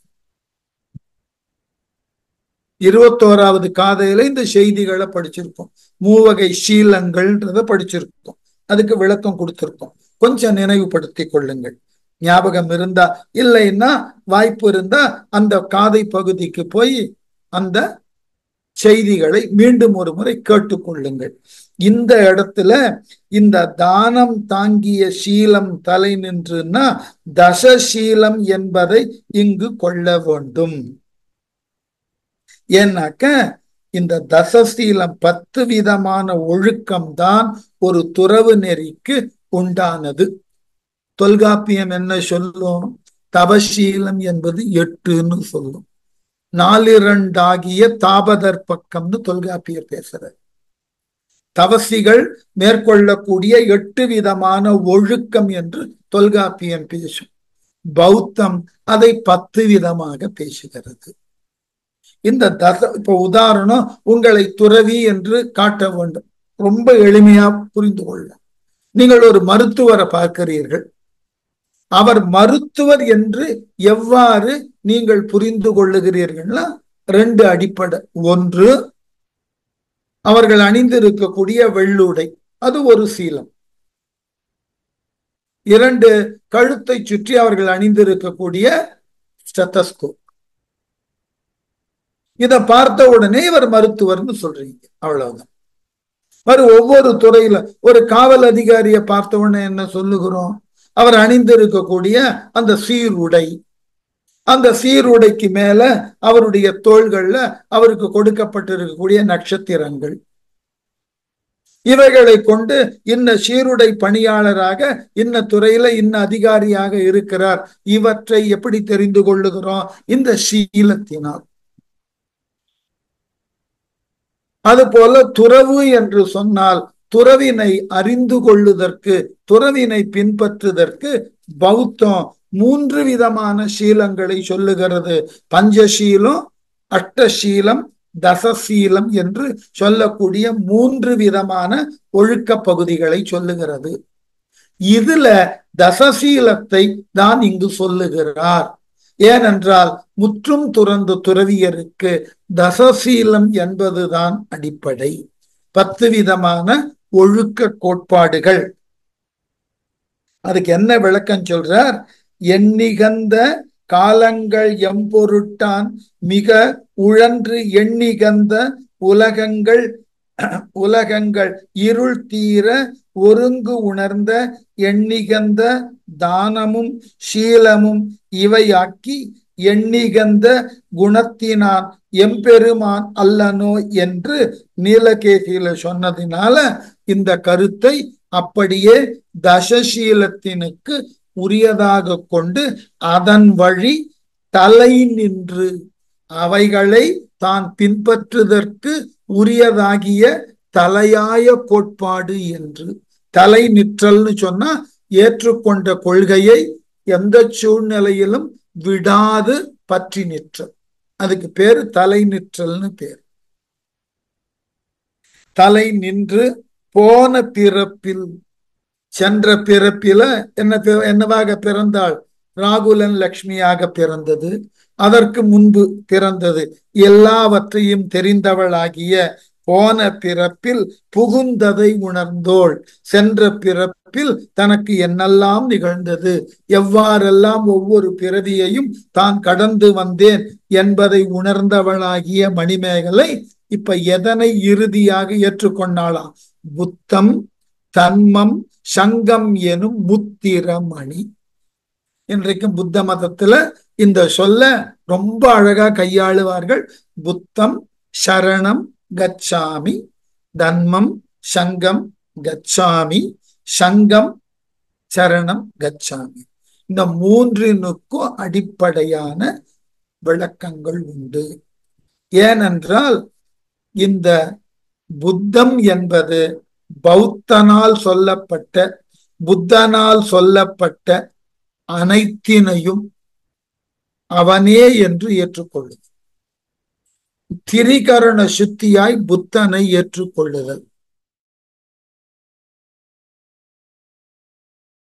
இருபத்தோராவது காதையில இந்த செய்திகளை படிச்சிருக்கோம் மூவகை சீலங்கள்ன்றத படிச்சிருக்கோம் அதுக்கு விளக்கம் கொடுத்திருக்கோம் கொஞ்சம் நினைவுபடுத்தி கொள்ளுங்கள் ஞாபகம் இருந்தா இல்லைன்னா வாய்ப்பு இருந்தா அந்த காதை பகுதிக்கு போய் அந்த செய்திகளை மீண்டும் ஒரு முறை கேட்டுக்கொள்ளுங்கள் இந்த இடத்துல இந்த தானம் தாங்கிய சீலம் தலை நின்றுன்னா தசசீலம் என்பதை இங்கு கொள்ள வேண்டும் ஏன்னாக்க இந்த தசசீலம் பத்து விதமான ஒழுக்கம்தான் ஒரு துறவு நெறிக்கு உண்டானது தொல்காப்பியம் என்ன சொல்லும் தவசீலம் என்பது எட்டுன்னு சொல்லும் நாலிரண்டாகிய தாபதர் பக்கம்னு தொல்காப்பியர் பேசுறார் தவசிகள் மேற்கொள்ளக்கூடிய எட்டு விதமான ஒழுக்கம் என்று தொல்காப்பியம் பேசும் பௌத்தம் அதை பத்து விதமாக பேசுகிறது இந்த தச இப்ப உதாரணம் உங்களை துறவி என்று காட்ட வேண்டும் ரொம்ப எளிமையா புரிந்து கொள்ள நீங்கள் ஒரு மருத்துவரை பார்க்கிறீர்கள் அவர் மருத்துவர் என்று எவ்வாறு நீங்கள் புரிந்து கொள்ளுகிறீர்கள்னா ரெண்டு அடிப்படை ஒன்று அவர்கள் அணிந்திருக்கக்கூடிய வெள்ளுடை அது ஒரு சீலம் இரண்டு கழுத்தை சுற்றி அவர்கள் அணிந்திருக்கக்கூடிய ஸ்டெத்தஸ்கோப் இத பார்த்த உடனே இவர் மருத்துவர்னு சொல்றீங்க அவ்வளவுதான் மறு ஒவ்வொரு துறையில ஒரு காவல் அதிகாரியை பார்த்த உடனே என்ன சொல்லுகிறோம் அவர் அணிந்திருக்கக்கூடிய அந்த சீருடை அந்த சீருடைக்கு மேல அவருடைய தோள்கள்ல அவருக்கு கொடுக்கப்பட்டிருக்கக்கூடிய நட்சத்திரங்கள் இவைகளை கொண்டு இன்ன சீருடை பணியாளராக இன்ன துறையில இன்ன அதிகாரியாக இருக்கிறார் இவற்றை எப்படி தெரிந்து கொள்ளுகிறோம் இந்த சீலத்தினால் அதுபோல துறவு என்று சொன்னால் துறவினை அறிந்து கொள்ளுதற்கு துறவினை பின்பற்றுதற்கு பௌத்தம் மூன்று விதமான சீலங்களை சொல்லுகிறது பஞ்சசீலம் அஷ்டசீலம் தசசீலம் என்று சொல்லக்கூடிய மூன்று விதமான ஒழுக்க பகுதிகளை சொல்லுகிறது இதுல தசசீலத்தை தான் இங்கு சொல்லுகிறார் ஏனென்றால் முற்றும் துறந்த துறவியருக்கு தசசீலம் என்பதுதான் அடிப்படை பத்து விதமான ஒழுக்க கோட்பாடுகள் அதுக்கு என்ன விளக்கம் சொல்றார் எண்ணிகந்த காலங்கள் எம்பொருட்டான் மிக உழன்று எண்ணிகந்த உலகங்கள் உலகங்கள் இருள் தீர ஒருங்கு உணர்ந்த எண்ணிகந்த தானமும் சீலமும் இவையாக்கி எண்ணிகந்த குணத்தினான் எம்பெருமான் அல்லனோ என்று நீலகேசியில சொன்னதினால இந்த கருத்தை அப்படியே தசசீலத்தினுக்கு உரியதாக கொண்டு அதன் வழி தலை நின்று அவைகளை தான் பின்பற்றுவதற்கு உரியதாகிய தலையாய கோட்பாடு என்று தலை நிற்றல்னு சொன்னா ஏற்றுக்கொண்ட கொள்கையை எந்த சூழ்நிலையிலும் விடாது பற்றி நிற்றல் அதுக்கு பேரு தலை நிற்றல்னு பேர் தலை நின்று போன பிறப்பில் சென்ற பிறப்பில என்ன என்னவாக பிறந்தாள் ராகுலன் லக்ஷ்மியாக பிறந்தது அதற்கு முன்பு பிறந்தது எல்லாவற்றையும் தெரிந்தவளாகிய போன பிறப்பில் புகுந்ததை உணர்ந்தோள் சென்ற பிறப்பில் தனக்கு என்னெல்லாம் நிகழ்ந்தது எவ்வாறெல்லாம் ஒவ்வொரு பிறவியையும் தான் கடந்து வந்தேன் என்பதை உணர்ந்தவளாகிய மணிமேகலை இப்ப எதனை இறுதியாக ஏற்றுக்கொண்டாளாம் புத்தம் தன்மம் சங்கம் எனும் முத்திரமணி இன்றைக்கும் புத்த மதத்துல இந்த சொல்ல ரொம்ப அழகா கையாளுவார்கள் புத்தம் சரணம் கச்சாமி தன்மம் சங்கம் கச்சாமி சங்கம் சரணம் கச்சாமி இந்த மூன்றினுக்கும் அடிப்படையான விளக்கங்கள் உண்டு ஏனென்றால் இந்த புத்தம் என்பது பௌத்தனால் சொல்லப்பட்ட புத்தனால் சொல்லப்பட்ட அனைத்தினையும் அவனே என்று ஏற்றுக்கொள்ளுது திரிகரண சுத்தியாய் புத்தனை ஏற்றுக்கொள்ளுதல்